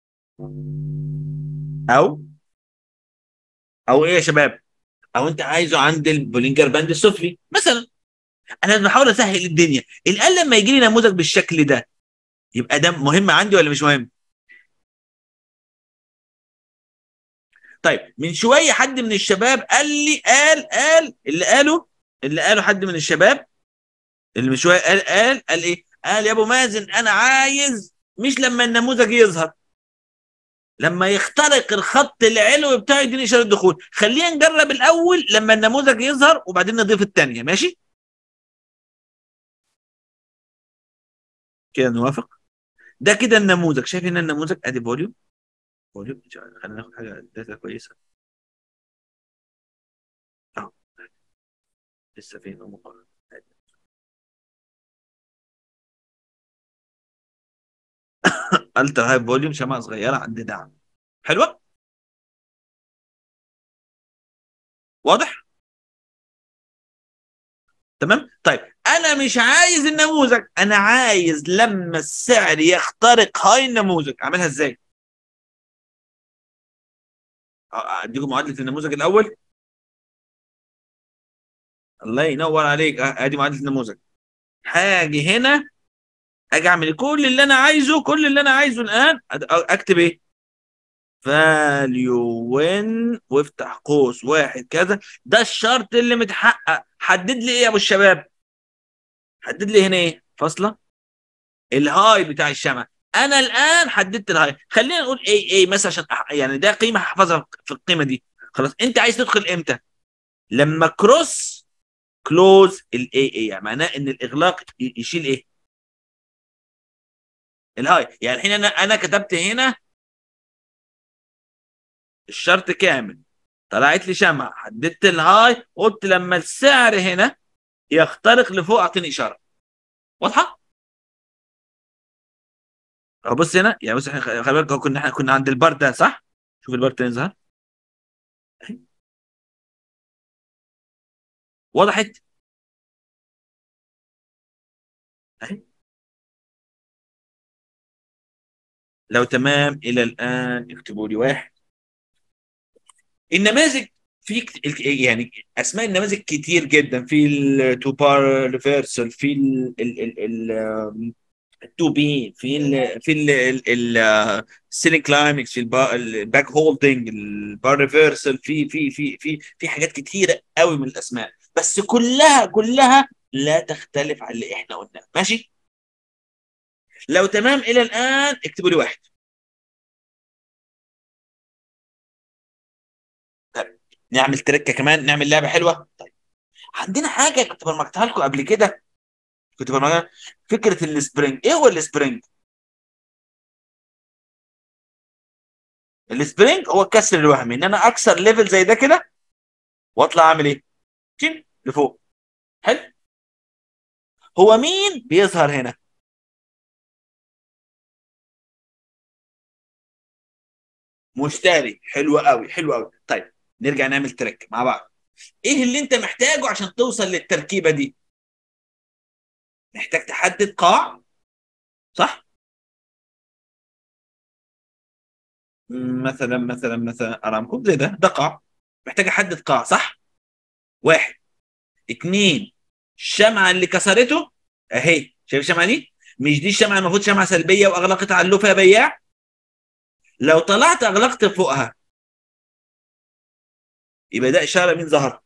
أو أو إيه يا شباب؟ أو أنت عايزه عند البولينجر باند السفلي مثلا أنا بحاول أسهل الدنيا الآن لما يجي لي نموذج بالشكل ده يبقى ده مهم عندي ولا مش مهم؟ طيب من شوية حد من الشباب قال لي قال قال اللي قاله اللي قاله حد من الشباب اللي من شوية قال قال قال إيه؟ قال يا أبو مازن أنا عايز مش لما النموذج يظهر لما يخترق الخط العلوي بتاعه يديني اشاره دخول خلينا نجرب الاول لما النموذج يظهر وبعدين نضيف الثانيه ماشي كده نوافق ده كده النموذج شايف هنا النموذج ادي فوليوم فوليوم خلينا ناخد حاجه داتا كويسه اهو لسه فين مقارنه الترا هاي فوليوم شمعه صغيره عند دعم حلوه واضح تمام طيب انا مش عايز النموذج انا عايز لما السعر يخترق هاي النموذج اعملها ازاي اديكم معادله النموذج الاول الله ينور عليك ادي معادله النموذج هاجي هنا اجي اعمل كل اللي انا عايزه كل اللي انا عايزه الان اكتب ايه فاليو وين وافتح قوس واحد كذا ده الشرط اللي متحقق حدد لي ايه يا ابو الشباب حدد لي هنا ايه فاصله الهاي بتاع الشمع انا الان حددت الهاي خلينا نقول اي اي مثلا عشان أح... يعني ده قيمه هحفظها في القيمه دي خلاص انت عايز تدخل امتى لما كروس كلوز الاي اي يعني معناه ان الاغلاق يشيل ايه الهاي يعني الحين انا انا كتبت هنا الشرط كامل طلعت لي شمعة حددت الهاي قلت لما السعر هنا يخترق لفوق اعطيني اشاره واضحه اهو بص هنا يعني بص احنا خلي بالك كنا احنا كنا عند البار ده صح شوف البار تاني ظهر وضحت اهي لو تمام الى الان اكتبوا لي واحد النماذج في يعني اسماء النماذج كتير جدا في التو بار ريفرسال في ال ال ال التو بي في ال في ال السيلينج كلايمكس في الباك هولدنج البار ريفرسال في في في في في حاجات كتيره قوي من الاسماء بس كلها كلها لا تختلف عن اللي احنا قلناه ماشي لو تمام الى الان اكتبوا لي واحد طيب نعمل تركه كمان نعمل لعبه حلوه طيب عندنا حاجه كنت برمجتها لكم قبل كده كنت برمجها فكره السبرينج ايه هو السبرينج السبرينج هو الكسر الوهمي ان انا اكسر ليفل زي ده كده واطلع اعمل ايه تين لفوق حلو هو مين بيظهر هنا مشتري حلو قوي حلو قوي طيب نرجع نعمل تريك مع بعض ايه اللي انت محتاجه عشان توصل للتركيبه دي محتاج تحدد قاع صح مثلا مثلا مثلا ارامكو زي ده ده قاع محتاج احدد قاع صح واحد اتنين الشمعه اللي كسرته اهي شايف الشمعه دي مش دي الشمعه المفروض شمعه سلبيه واغلقت على اللوفه يا بياع لو طلعت اغلقت فوقها يبقى ده اشاره مين ظهر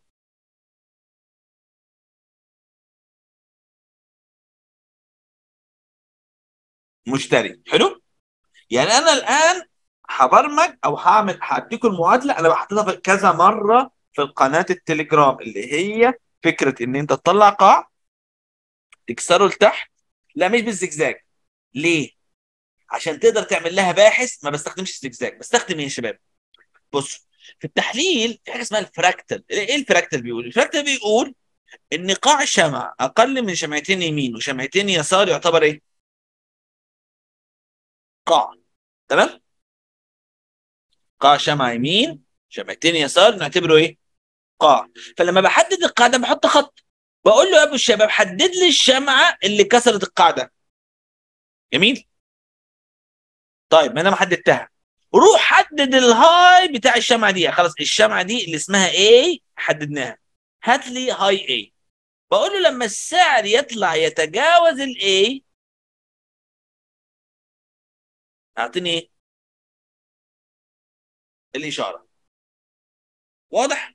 مشتري حلو يعني انا الان هبرمج او هعمل هديكم المعادله انا بحطها كذا مره في القناه التليجرام اللي هي فكره ان انت تطلع قاع تكسره لتحت لا مش بالزجزاج ليه عشان تقدر تعمل لها باحث ما بستخدمش الزجزاج بستخدم ايه يا شباب بص في التحليل في حاجه اسمها الفراكتال ايه الفراكتال بيقول الفراكتال بيقول ان قاع شمع اقل من شمعتين يمين وشمعتين يسار يعتبر ايه قاع تمام قاع شمعة يمين شمعتين يسار نعتبره ايه قاع فلما بحدد القاع ده بحط خط بقول له يا ابو الشباب حدد لي الشمعة اللي كسرت القاع ده جميل طيب ما انا ما حددتها روح حدد الهاي بتاع الشمعة دي خلاص الشمعة دي اللي اسمها A حددناها هات لي هاي A بقول له لما السعر يطلع يتجاوز ال A اعطيني ايه الاشاره واضح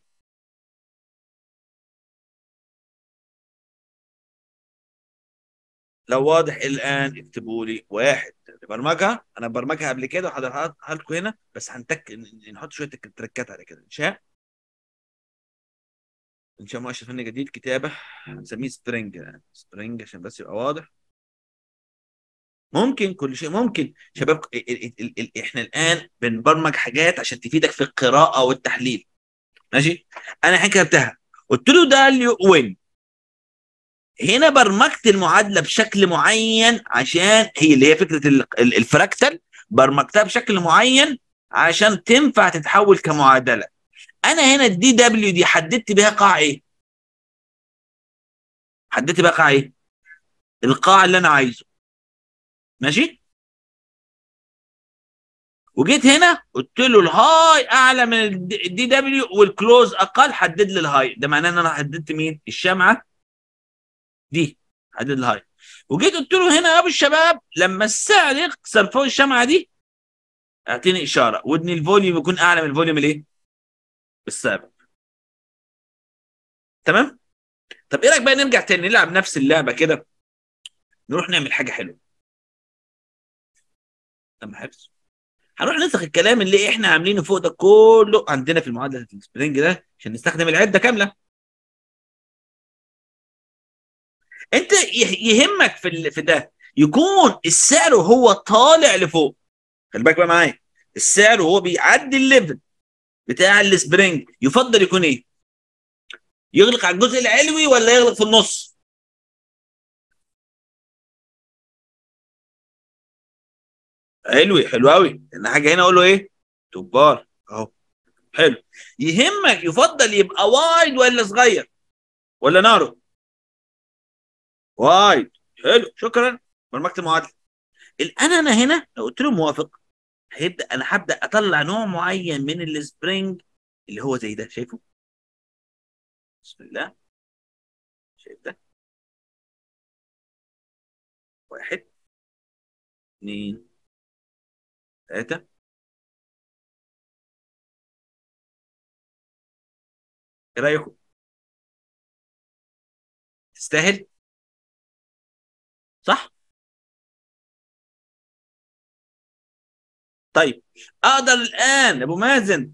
لو واضح الان اكتبوا لي واحد برمجها انا برمجها قبل كده وحضرتها لكم هنا بس هنتك نحط شويه تركات على كده انشاء انشاء مؤشر فني جديد كتابه هنسميه سبرينج سبرينج عشان بس يبقى واضح ممكن كل شيء ممكن شباب ال ال ال احنا الان بنبرمج حاجات عشان تفيدك في القراءه والتحليل ماشي انا الحين كتبتها قلت له ده وين هنا برمجت المعادله بشكل معين عشان هي اللي هي فكره الفراكتال برمجتها بشكل معين عشان تنفع تتحول كمعادله انا هنا الدي دبليو دي حددت بيها قاع ايه حددت بيها قاع ايه القاع اللي انا عايزه ماشي وجيت هنا قلت له الهاي اعلى من الدي دبليو والكلوز اقل حدد لي الهاي ده معناه ان انا حددت مين الشمعه دي حدد الهاي وجيت قلت له هنا يا ابو الشباب لما السعر يكسر فوق الشمعه دي اعطيني اشاره وان الفوليوم يكون اعلى من الفوليوم الايه السابق تمام طب ايه رايك بقى نرجع تاني نلعب نفس اللعبه كده نروح نعمل حاجه حلوه تم حفظ هنروح ننسخ الكلام اللي احنا عاملينه فوق ده كله عندنا في المعادله السبرينج ده عشان نستخدم العده كامله انت يهمك في في ده يكون السعر وهو طالع لفوق خلي بالك بقى معايا السعر وهو بيعدي الليفل بتاع السبرينج يفضل يكون ايه يغلق على الجزء العلوي ولا يغلق في النص علوي حلو قوي ان حاجه هنا اقول له ايه تبار اهو حلو يهمك يفضل يبقى وايد ولا صغير ولا نارو وايد حلو شكرا برمجت المعادله الان انا هنا لو قلت له موافق هيبدا انا هبدا اطلع نوع معين من السبرينج اللي هو زي ده شايفه بسم الله شايف ده واحد اثنين ثلاثة ايه رأيكم؟ تستاهل؟ صح؟ طيب اقدر الان ابو مازن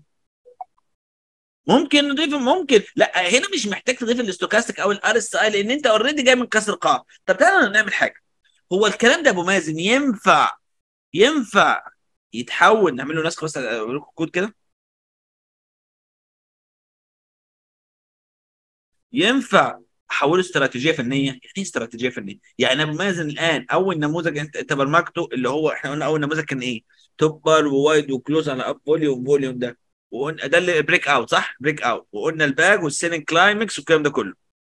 ممكن نضيف ممكن لا هنا مش محتاج تضيف الاستوكاستيك او الار اس اي لان انت اوريدي جاي من كسر قاع طب تعالى نعمل حاجه هو الكلام ده ابو مازن ينفع ينفع يتحول نعمل له نسخه بس اقول لكم كود كده ينفع احوله استراتيجيه فنيه يعني ايه استراتيجيه فنيه يعني ابو مازن الان اول نموذج انت انت برمجته اللي هو احنا قلنا اول نموذج كان ايه توبر ووايد وكلوز على اب فوليوم فوليوم ده وقلنا ده اللي بريك اوت صح بريك اوت وقلنا الباج والسيلينج كلايمكس والكلام ده كله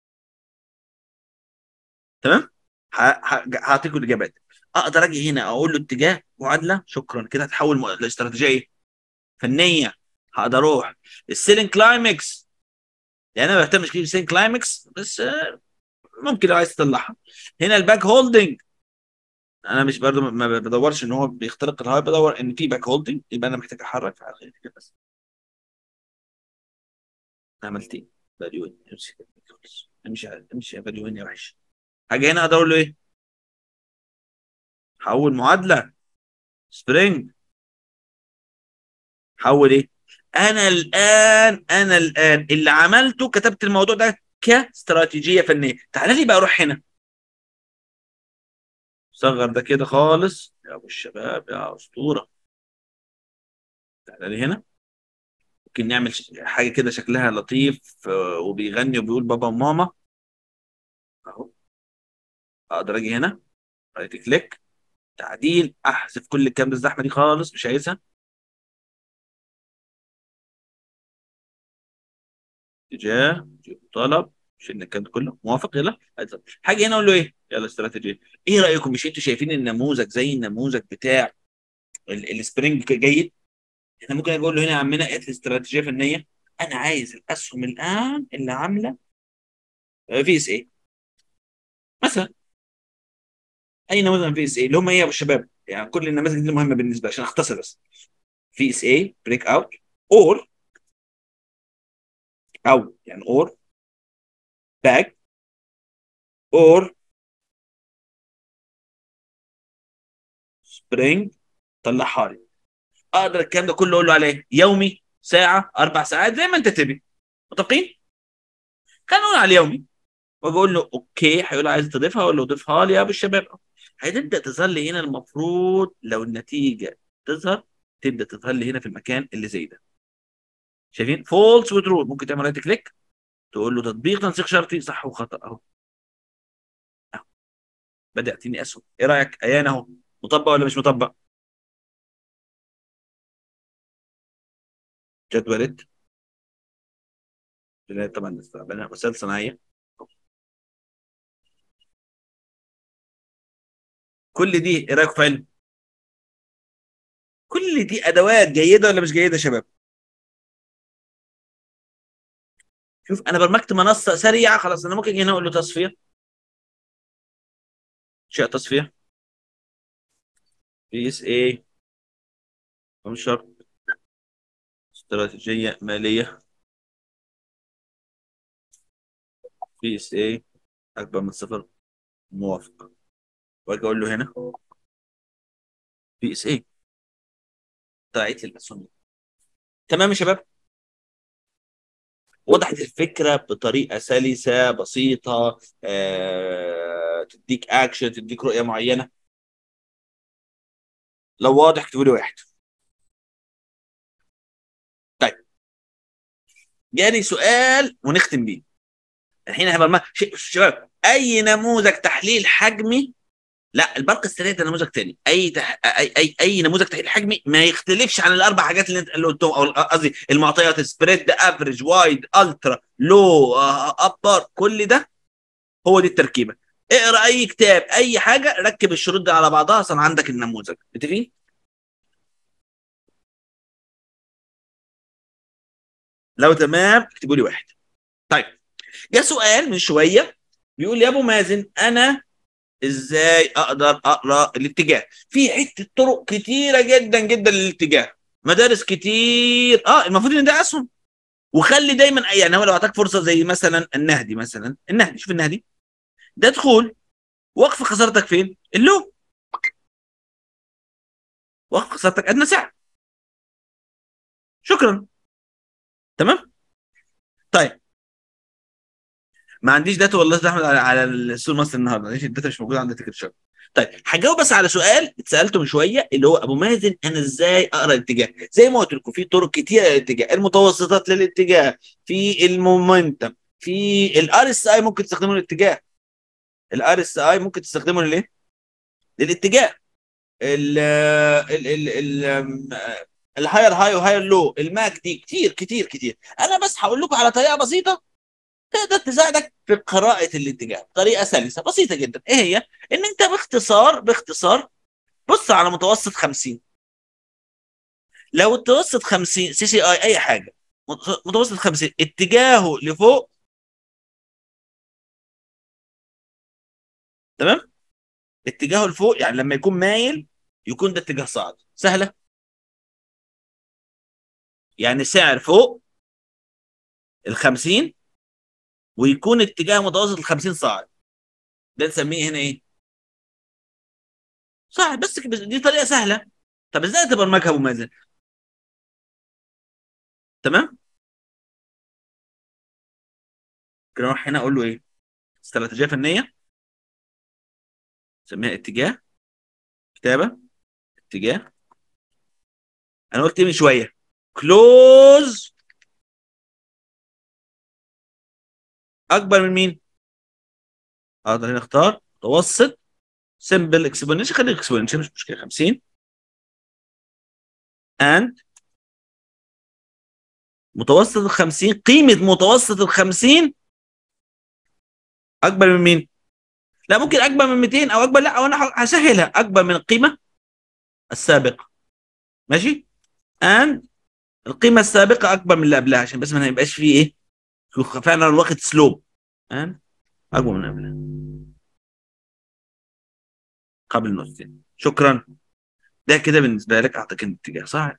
تمام هعطيكم الاجابات اقدر اجي هنا اقول له اتجاه معادله شكرا كده هتحول لاستراتيجيه فنيه هقدر اروح السيلينج كلايمكس يعني انا ما بهتمش كتير بالسيلينج كلايمكس بس ممكن لو عايز تطلعها هنا الباك هولدنج انا مش برضو ما بدورش ان هو بيخترق الهاي بدور ان في باك هولدنج يبقى انا محتاج احرك في كده بس عملتين فاليو امشي امشي امشي فاليو يا وحش حاجه هنا اقدر اقول له ايه حول معادله سبرينج حول ايه انا الان انا الان اللي عملته كتبت الموضوع ده كاستراتيجيه فنيه تعالى لي بقى اروح هنا صغر ده كده خالص يا ابو الشباب يا اسطوره تعالى لي هنا ممكن نعمل حاجه كده شكلها لطيف وبيغني وبيقول بابا وماما اهو اقدر اجي هنا رايت كليك تعديل احذف كل الكلام الزحمه دي خالص مش عايزها اتجاه طلب شلنا الكلام ده كله موافق يلا حاجه هنا اقول له ايه يلا استراتيجيه ايه رايكم مش انتوا شايفين النموذج زي النموذج بتاع السبرينج جيد احنا ممكن نقول له هنا يا عمنا الاستراتيجيه فنيه انا عايز الاسهم الان اللي عامله في اس اي مثلا اي نموذج في اس اي اللي هم ايه يا ابو الشباب يعني كل النماذج دي مهمه بالنسبه عشان اختصر بس في اس اي بريك اوت اور او يعني اور باك اور سبرينج طلعها لي اقدر الكلام ده كله اقول له عليه يومي ساعه اربع ساعات زي ما انت تبي متفقين؟ خلينا نقول على اليومي واقول له اوكي هيقول عايز تضيفها اقول له ضيفها لي يا ابو الشباب هتبدا تظهر لي هنا المفروض لو النتيجه تظهر تبدا تظهر لي هنا في المكان اللي زي ده شايفين فولس وترو ممكن تعمل رايت كليك تقول له تطبيق تنسيق شرطي صح وخطا اهو اهو بدا يعطيني اسهم ايه رايك ايان اهو مطبق ولا مش مطبق جدولة لا طبعا استقبلنا وسائل صناعية كل دي ايه رايك في علم؟ كل دي ادوات جيده ولا مش جيده يا شباب؟ شوف انا برمجت منصه سريعه خلاص انا ممكن هنا اقول له تصفيه شيء تصفيه بي اس اي انشر استراتيجيه ماليه بي اس اي اكبر من صفر موافق واجي اقول له هنا بي اس اي طلعت لي الاسهم تمام يا شباب وضحت الفكره بطريقه سلسه بسيطه آه، تديك اكشن تديك رؤيه معينه لو واضح اكتبوا لي واحد طيب جاني سؤال ونختم بيه الحين هبقى ما شباب اي نموذج تحليل حجمي لا البرق السريع ده نموذج تاني اي تح... اي اي اي نموذج تحليل حجمي ما يختلفش عن الاربع حاجات اللي انت اللي قلتهم او قصدي المعطيات سبريد افريج وايد الترا لو ابر كل ده هو دي التركيبه اقرا اي كتاب اي حاجه ركب الشروط دي على بعضها عشان عندك النموذج متفقين لو تمام اكتبوا لي واحد طيب جه سؤال من شويه بيقول يا ابو مازن انا ازاي اقدر اقرا الاتجاه في حته طرق كتيره جدا جدا للاتجاه مدارس كتير اه المفروض ان ده اسهم وخلي دايما يعني هو لو اعطاك فرصه زي مثلا النهدي مثلا النهدي شوف النهدي ده دخول وقف خسارتك فين؟ اللو وقف خسارتك ادنى سعر شكرا تمام طيب ما عنديش داتا والله يا احمد على, على السوق المصري النهارده ليش الداتا مش موجوده عند تيكت شوب طيب هجاوب بس على سؤال اتسالته من شويه اللي هو ابو مازن انا ازاي اقرا الاتجاه زي ما قلت لكم في طرق كتيره للاتجاه المتوسطات للاتجاه في المومنتم في الار اس اي ممكن تستخدمه للاتجاه الار اس اي ممكن تستخدمه ليه للاتجاه ال ال ال ال الهاير هاي وهاير لو الماك دي كتير كتير كتير انا بس هقول لكم على طريقه بسيطه تقدر تساعدك في قراءة الاتجاه بطريقة سلسة بسيطة جدا ايه هي؟ ان انت باختصار باختصار بص على متوسط 50 لو المتوسط 50 سي سي اي اي حاجة متوسط 50 اتجاهه لفوق تمام؟ اتجاهه لفوق يعني لما يكون مايل يكون ده اتجاه صاعد سهلة يعني سعر فوق ال 50 ويكون اتجاه متوسط ال 50 صاعد ده نسميه هنا ايه؟ صاعد بس كده دي طريقه سهله طب ازاي تبرمجها ابو مازن؟ تمام؟ كده اروح هنا اقول له ايه؟ استراتيجيه فنيه نسميها اتجاه كتابه اتجاه انا قلت ايه من شويه؟ كلوز اكبر من مين؟ اقدر هنا اختار متوسط سمبل اكسبوننشال خلي اكسبوننشال مش مشكله 50 اند متوسط ال 50 قيمه متوسط ال 50 اكبر من مين؟ لا ممكن اكبر من 200 او اكبر لا او انا هسهلها اكبر من القيمه السابقه ماشي؟ اند القيمه السابقه اكبر من اللي قبلها عشان بس ما يبقاش فيه ايه؟ فعلا واخد سلوب الان اقوى من قبلها قبل نصين شكرا ده كده بالنسبه لك اعطيك الاتجاه صح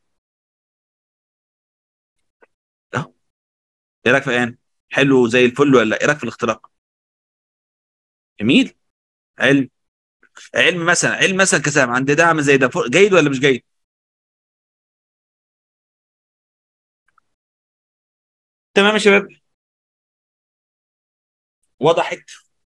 اهو ايه رايك في الان حلو زي الفل ولا ايه رايك في الاختراق جميل علم علم مثلا علم مثلا كسام عند دعم زي ده جيد ولا مش جيد تمام يا شباب وضحت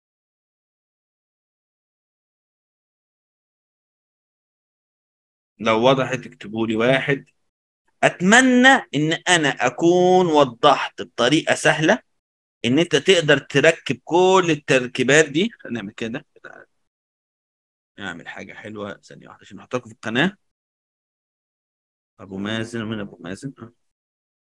لو وضحت اكتبوا لي واحد اتمنى ان انا اكون وضحت بطريقه سهله ان انت تقدر تركب كل التركيبات دي خلينا نعمل كده نعمل حاجه حلوه ثانيه واحده عشان نحطها في القناه ابو مازن ومن ابو مازن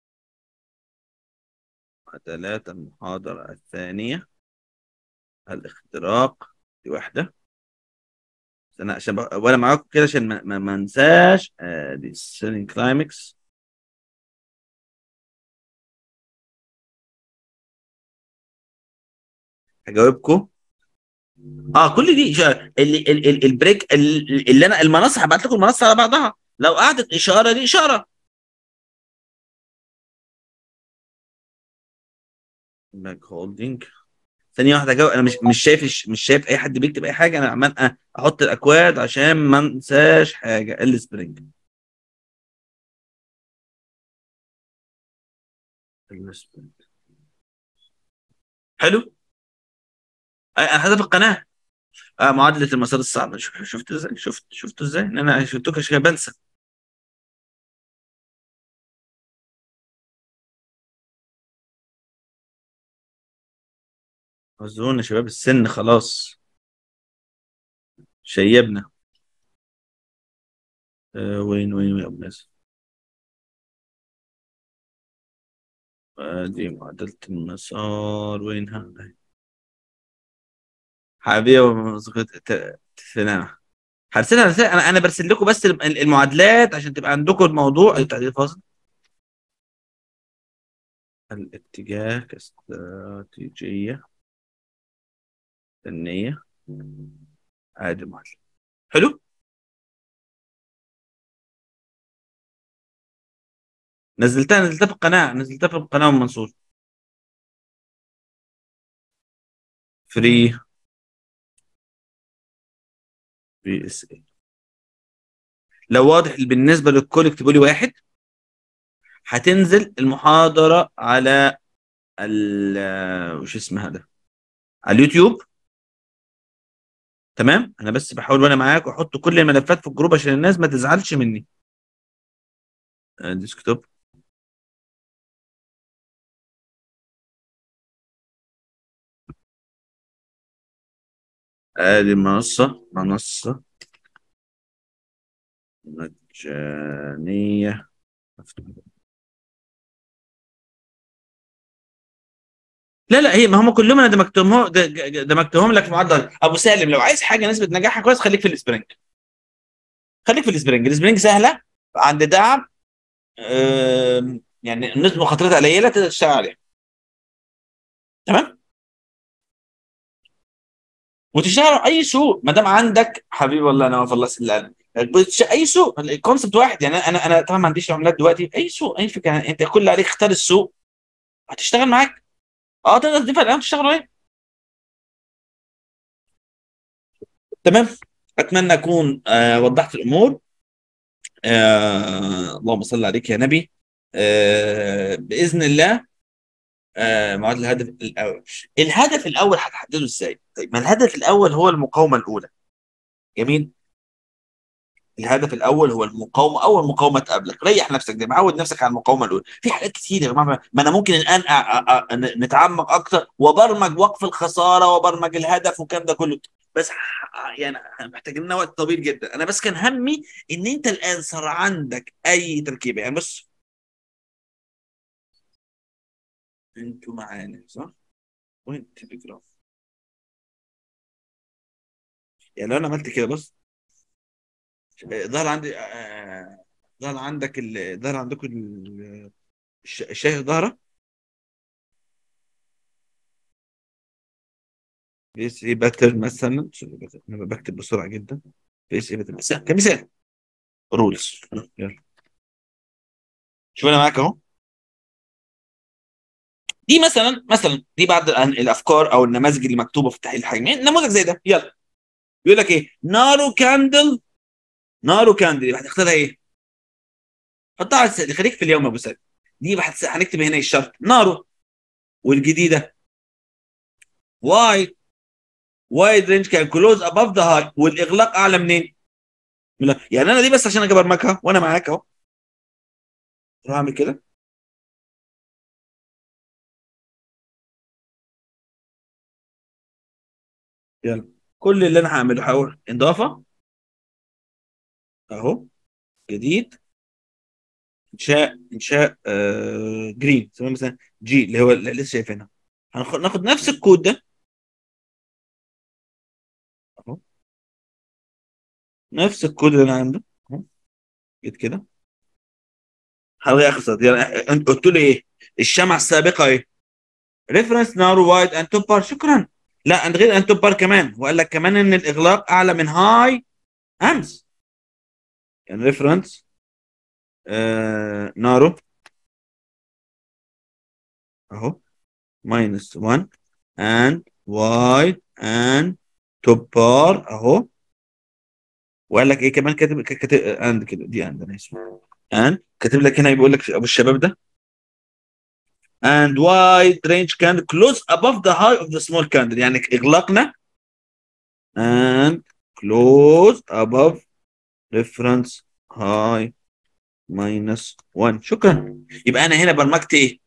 معادلات المحاضرة الثانية الاختراق دي واحدة انا عشان بق- وانا معاكم كده عشان ما, ما, ما انساش آه دي سيلينج كلايمكس هجاوبكم اه كل دي إشارة. اللي ال- ال- البريك ال- اللي انا المنصه هبعت لكم المنصه على بعضها لو قعدت اشاره دي اشاره باك هولدنج ثانيه واحده جاوب انا مش مش شايف مش شايف اي حد بيكتب اي حاجه انا عمال أ- احط الاكواد عشان ما انساش حاجه السبرينج السبرينج حلو آه، انا هدف القناه آه معادله المسار الصعب شوف- شفت ازاي شفت شفت ازاي ان انا شفتك عشان بنسى اظن شباب السن خلاص شيبنا آه وين وين وين يا ابو ناس آه دي معادله المسار وينها حبيبي تنام هرسلها رسالة انا انا برسل لكم بس الم- المعادلات عشان تبقى عندكم الموضوع التعديل فاصل الاتجاه كاستراتيجية فنية عادي معادلة حلو نزلتها نزلتها في القناة نزلتها في القناة ام منصور فري بي اس اي لو واضح بالنسبة للكل اكتبوا لي واحد هتنزل المحاضرة على ال وش اسمها ده على اليوتيوب تمام انا بس بحاول وانا معاك واحط كل الملفات في الجروب عشان الناس ما تزعلش مني آه، ديسكتوب ادي منصة منصة مجانية لا لا هي ما هم كلهم انا دمجتهم د- د- دمجتهم لك في معدل ابو سالم لو عايز حاجه نسبه نجاحها كويس خليك في السبرينج خليك في السبرينج السبرينج سهله عند دعم آم، يعني نسبه مخاطرتها قليله تقدر تشتغل عليها تمام وتشتغل اي سوق ما دام عندك حبيبي والله انا ما خلصت الا أنا. بتش- اي سوق الكونسبت واحد يعني انا انا طبعا ما عنديش عملات دلوقتي اي سوق اي فكره انت كل اللي عليك اختار السوق هتشتغل معاك اه تقدر تدفع الان تشتغل عليه تمام اتمنى اكون آه وضحت الامور آه اللهم صل عليك يا نبي آه باذن الله آه معادل الهدف الاول الهدف الاول هتحدده ازاي طيب ما الهدف الاول هو المقاومه الاولى جميل الهدف الاول هو المقاومه اول مقاومه تقابلك ريح نفسك ده معود نفسك على المقاومه الاولى في حاجات كتير يا جماعه ما انا ممكن الان أ- أ- أ- نتعمق اكتر وبرمج وقف الخساره وبرمج الهدف والكلام ده كله بس ح- يعني محتاج لنا وقت طويل جدا انا بس كان همي ان انت الان صار عندك اي تركيبه يعني بص انتوا معانا صح؟ وين التليجراف؟ يعني لو انا عملت كده بص آه، ظهر عندي آه، ظهر عندك ال- ظهر عندكم ال- الش- الشاشه ظاهره في اس اي باترن مثلا انا بكتب بسرعه جدا في اس اي باترن مثلا كمثال رولز يلا شوف انا معاك اهو دي مثلا مثلا دي بعض الأن- الافكار او النماذج اللي مكتوبه في التحليل الحجمي نموذج زي ده يلا بيقول لك ايه نارو كاندل نارو كاندل يبقى هتختارها ايه؟ حطها على الس- خليك في اليوم يا ابو سعد دي بقى هتس- هنكتب هنا الشرط نارو والجديده واي وايد رينج كان كلوز اباف ذا هاي والاغلاق اعلى منين؟ لا يعني انا دي بس عشان اجي ابرمجها وانا معاك اهو اروح اعمل كده يلا كل اللي انا هعمله هقول اضافه اهو جديد انشاء انشاء آه جرين سميه مثلا جي اللي هو اللي لسه شايفينها هناخد ناخد نفس الكود ده اهو نفس الكود اللي انا عنده اهو جيت كده حاول اخسر يعني انت قلت له ايه الشمعة السابقة ايه ريفرنس نارو وايد اند توب بار شكرا لا عند غير اند توب بار كمان وقال لك كمان ان الاغلاق اعلى من هاي امس يعني ريفرنس آه نارو اهو ماينس 1 and وايد and توب بار اهو وقال لك ايه كمان كاتب كاتب اند كده دي اند انا اسمه اند كاتب لك هنا بيقول لك ابو الشباب ده and wide range candle close above the high of the small candle يعني اغلقنا and close above reference high minus 1 شكرا يبقى انا هنا برمجت ايه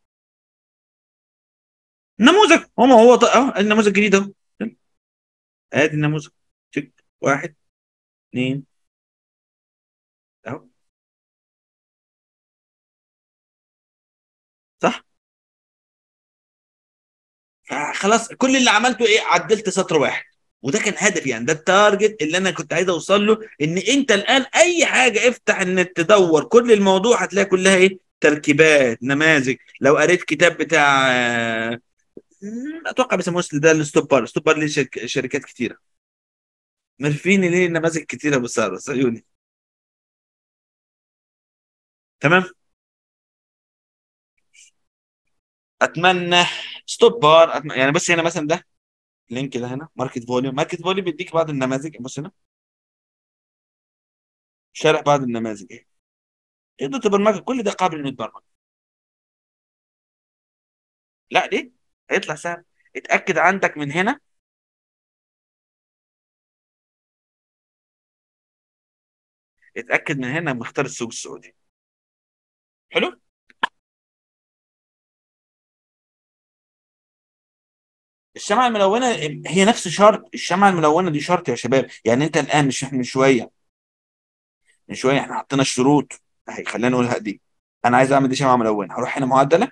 نموذج هو هو اهو النموذج الجديد اهو ادي النموذج تك واحد اثنين اهو صح فخلاص كل اللي عملته ايه عدلت سطر واحد وده كان هدفي يعني ده التارجت اللي انا كنت عايز اوصل له ان انت الان اي حاجه افتح النت تدور كل الموضوع هتلاقي كلها ايه تركيبات نماذج لو قريت كتاب بتاع اتوقع بيسموه ده الستوب بار الستوب بار ليه شركات كتيره مرفيني ليه نماذج كتيره بصار عيوني تمام اتمنى ستوب بار أتمنى يعني بس هنا مثلا ده لينك ده هنا ماركت فوليوم ماركت فوليوم بيديك بعض النماذج بص هنا شارح بعض النماذج ايه تقدر تبرمج كل ده قابل انه يتبرمج لا ليه هيطلع سهل اتاكد عندك من هنا اتاكد من هنا مختار السوق السعودي حلو الشمعة الملونة هي نفس شرط الشمعة الملونة دي شرط يا شباب يعني انت الان مش احنا من شوية من شوية احنا حطينا الشروط اهي خلينا نقولها دي انا عايز اعمل دي شمعة ملونة هروح هنا معدلة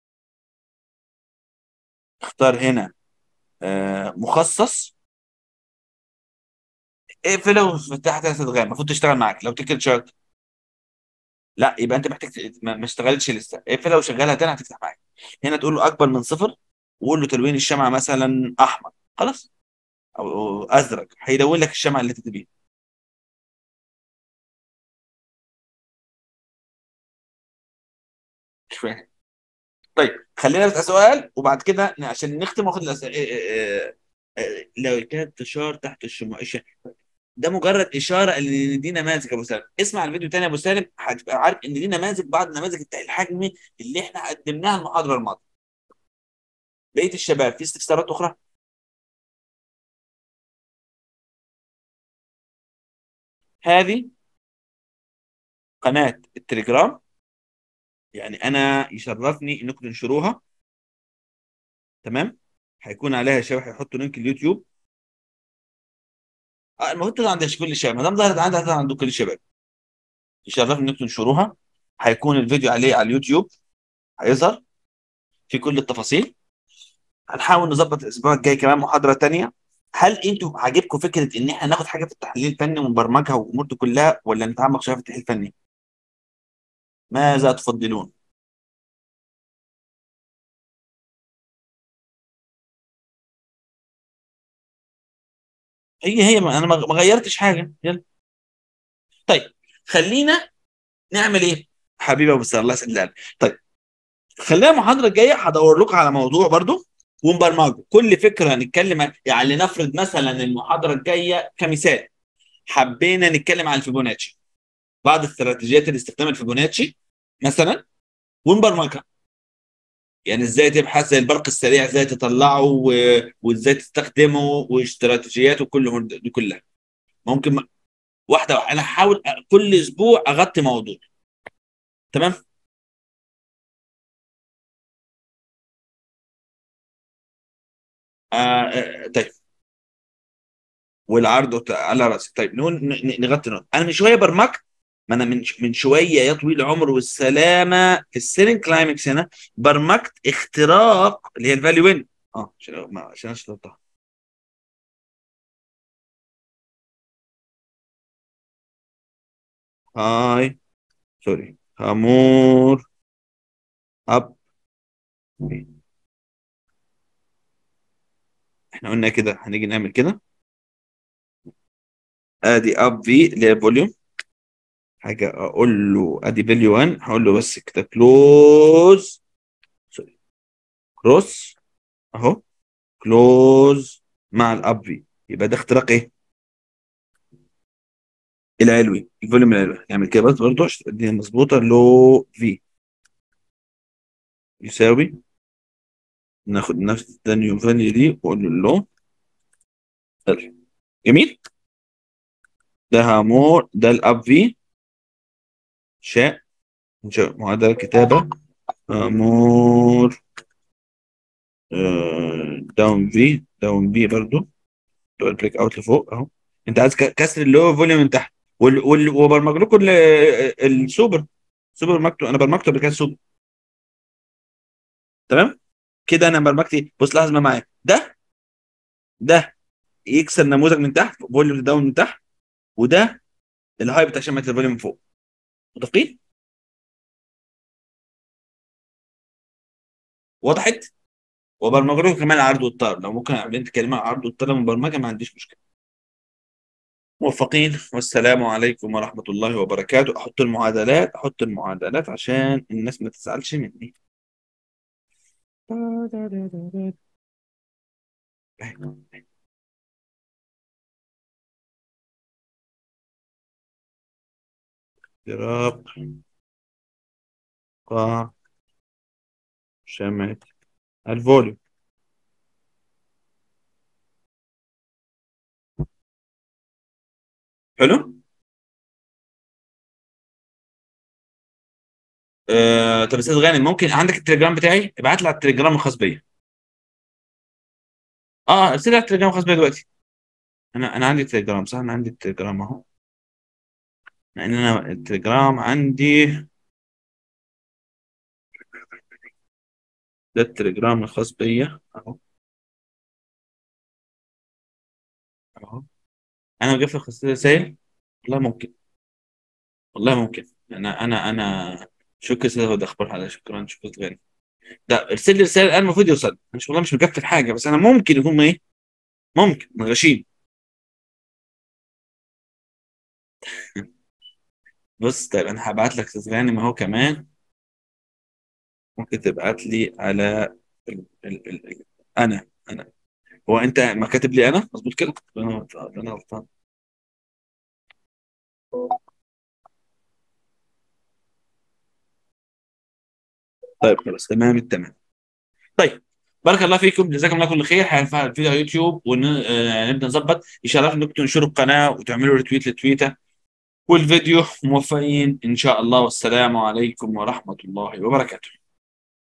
اختار هنا آه مخصص اقفله وفتحت ادغام المفروض تشتغل معاك لو تكتب شرط لا يبقى انت محتاج ما اشتغلتش لسه اقفلها وشغلها تاني هتفتح معاك هنا تقول له اكبر من صفر وقول له تلوين الشمعة مثلا احمر خلاص او ازرق هيلون لك الشمعة اللي تبيها مش فاهم طيب خلينا نفتح سؤال وبعد كده عشان نختم واخد الاسئله لو كانت تشار تحت الشموع ده مجرد اشاره ان دي نماذج يا ابو سالم اسمع الفيديو تاني يا ابو سالم هتبقى عارف ان دي نماذج بعض نماذج التحليل الحجمي اللي احنا قدمناها المحاضره الماضيه بقيه الشباب في استفسارات اخرى هذه قناه التليجرام يعني انا يشرفني انكم تنشروها تمام هيكون عليها شباب هيحطوا لينك اليوتيوب آه المفروض تظهر عند كل الشباب ما دام ظهرت عندها هتظهر عند كل الشباب يشرفني انكم تنشروها هيكون الفيديو عليه على اليوتيوب هيظهر في كل التفاصيل هنحاول نظبط الاسبوع الجاي كمان محاضره تانية هل انتوا عاجبكم فكره ان احنا ناخد حاجه في التحليل الفني ونبرمجها والامور دي كلها ولا نتعمق شويه في التحليل الفني؟ ماذا تفضلون؟ هي هي ما انا ما غيرتش حاجه يلا طيب خلينا نعمل ايه حبيبي ابو الله يسعدك طيب خلينا المحاضره الجايه هدور لكم على موضوع برضو ونبرمجه كل فكره نتكلم يعني لنفرض مثلا المحاضره الجايه كمثال حبينا نتكلم عن الفيبوناتشي بعض استراتيجيات الاستخدام الفيبوناتشي مثلا ونبرمجها يعني ازاي تبحث زي البرق السريع ازاي تطلعه و... وازاي تستخدمه واستراتيجياته وكل دي كلها ممكن واحده واحده انا هحاول كل اسبوع اغطي موضوع تمام آه آه طيب والعرض على راسي طيب نقول نغطي نقطة. انا من شويه برمجت ما انا من من شويه يا طويل العمر والسلامه في السيلين كلايمكس هنا برمجت اختراق اللي هي الفاليو وين اه عشان ما- عشان اشرحها هاي سوري هامور اب احنا قلنا كده هنيجي نعمل كده ادي اب في اللي هي فوليوم حاجه اقول له ادي فاليو 1 هقول له بس كده كلوز سوري كروس اهو كلوز مع الاب في يبقى ده اختراق ايه؟ العلوي الفوليوم العلوي نعمل كده بس برضه عشان تبقى الدنيا مظبوطه لو في يساوي ناخد نفس الدانيوم فاليو دي واقول له لو ال. جميل ده هامور ده الاب في شاء شاء معدل الكتابه هامور داون في داون في برضه دبل كليك اوت لفوق اهو انت عايز ك- كسر اللي هو فوليوم من تحت وال... وال... وبرمج لكم ال- السوبر سوبر مكتوب انا برمجته قبل كده السوبر تمام كده انا برمجت ايه بص لاحظ ما معايا ده ده يكسر نموذج من تحت فوليوم داون من تحت وده الهاي بتاع شمعة الفوليوم من فوق متفقين وضحت وبرمج لكم كمان العرض والطلب لو ممكن اعمل كلمه عرض والطلب مبرمجه ما عنديش مشكله موفقين والسلام عليكم ورحمة الله وبركاته أحط المعادلات أحط المعادلات عشان الناس ما تزعلش مني اضراب قاع شمعة الفوليوم حلو آه، طب استاذ غانم ممكن عندك التليجرام بتاعي ابعت لي على التليجرام الخاص بيا اه ارسل لي على التليجرام الخاص بيا دلوقتي انا انا عندي تليجرام صح انا عندي التليجرام اهو لان انا التليجرام عندي ده التليجرام الخاص بيا اهو اهو انا مقفل خاصية رسائل والله ممكن والله ممكن انا انا انا شكرا استاذ هدى اخبار حضرتك شكرا شكرا غالي ده ارسل لي رساله الان المفروض يوصل مش والله مش مقفل حاجه بس انا ممكن يكون ايه ممكن من غشيم بص طيب انا هبعت لك استاذ غانم اهو كمان ممكن تبعت لي على ال ال ال ال انا انا هو انت ما كاتب لي انا مظبوط كده انا غلطان انا غلطان طيب خلاص تمام التمام طيب بارك الله فيكم جزاكم الله كل خير هنرفع الفيديو على يوتيوب ونبدا نظبط يشرف انكم تنشروا القناه وتعملوا ريتويت لتويته والفيديو موفقين ان شاء الله والسلام عليكم ورحمه الله وبركاته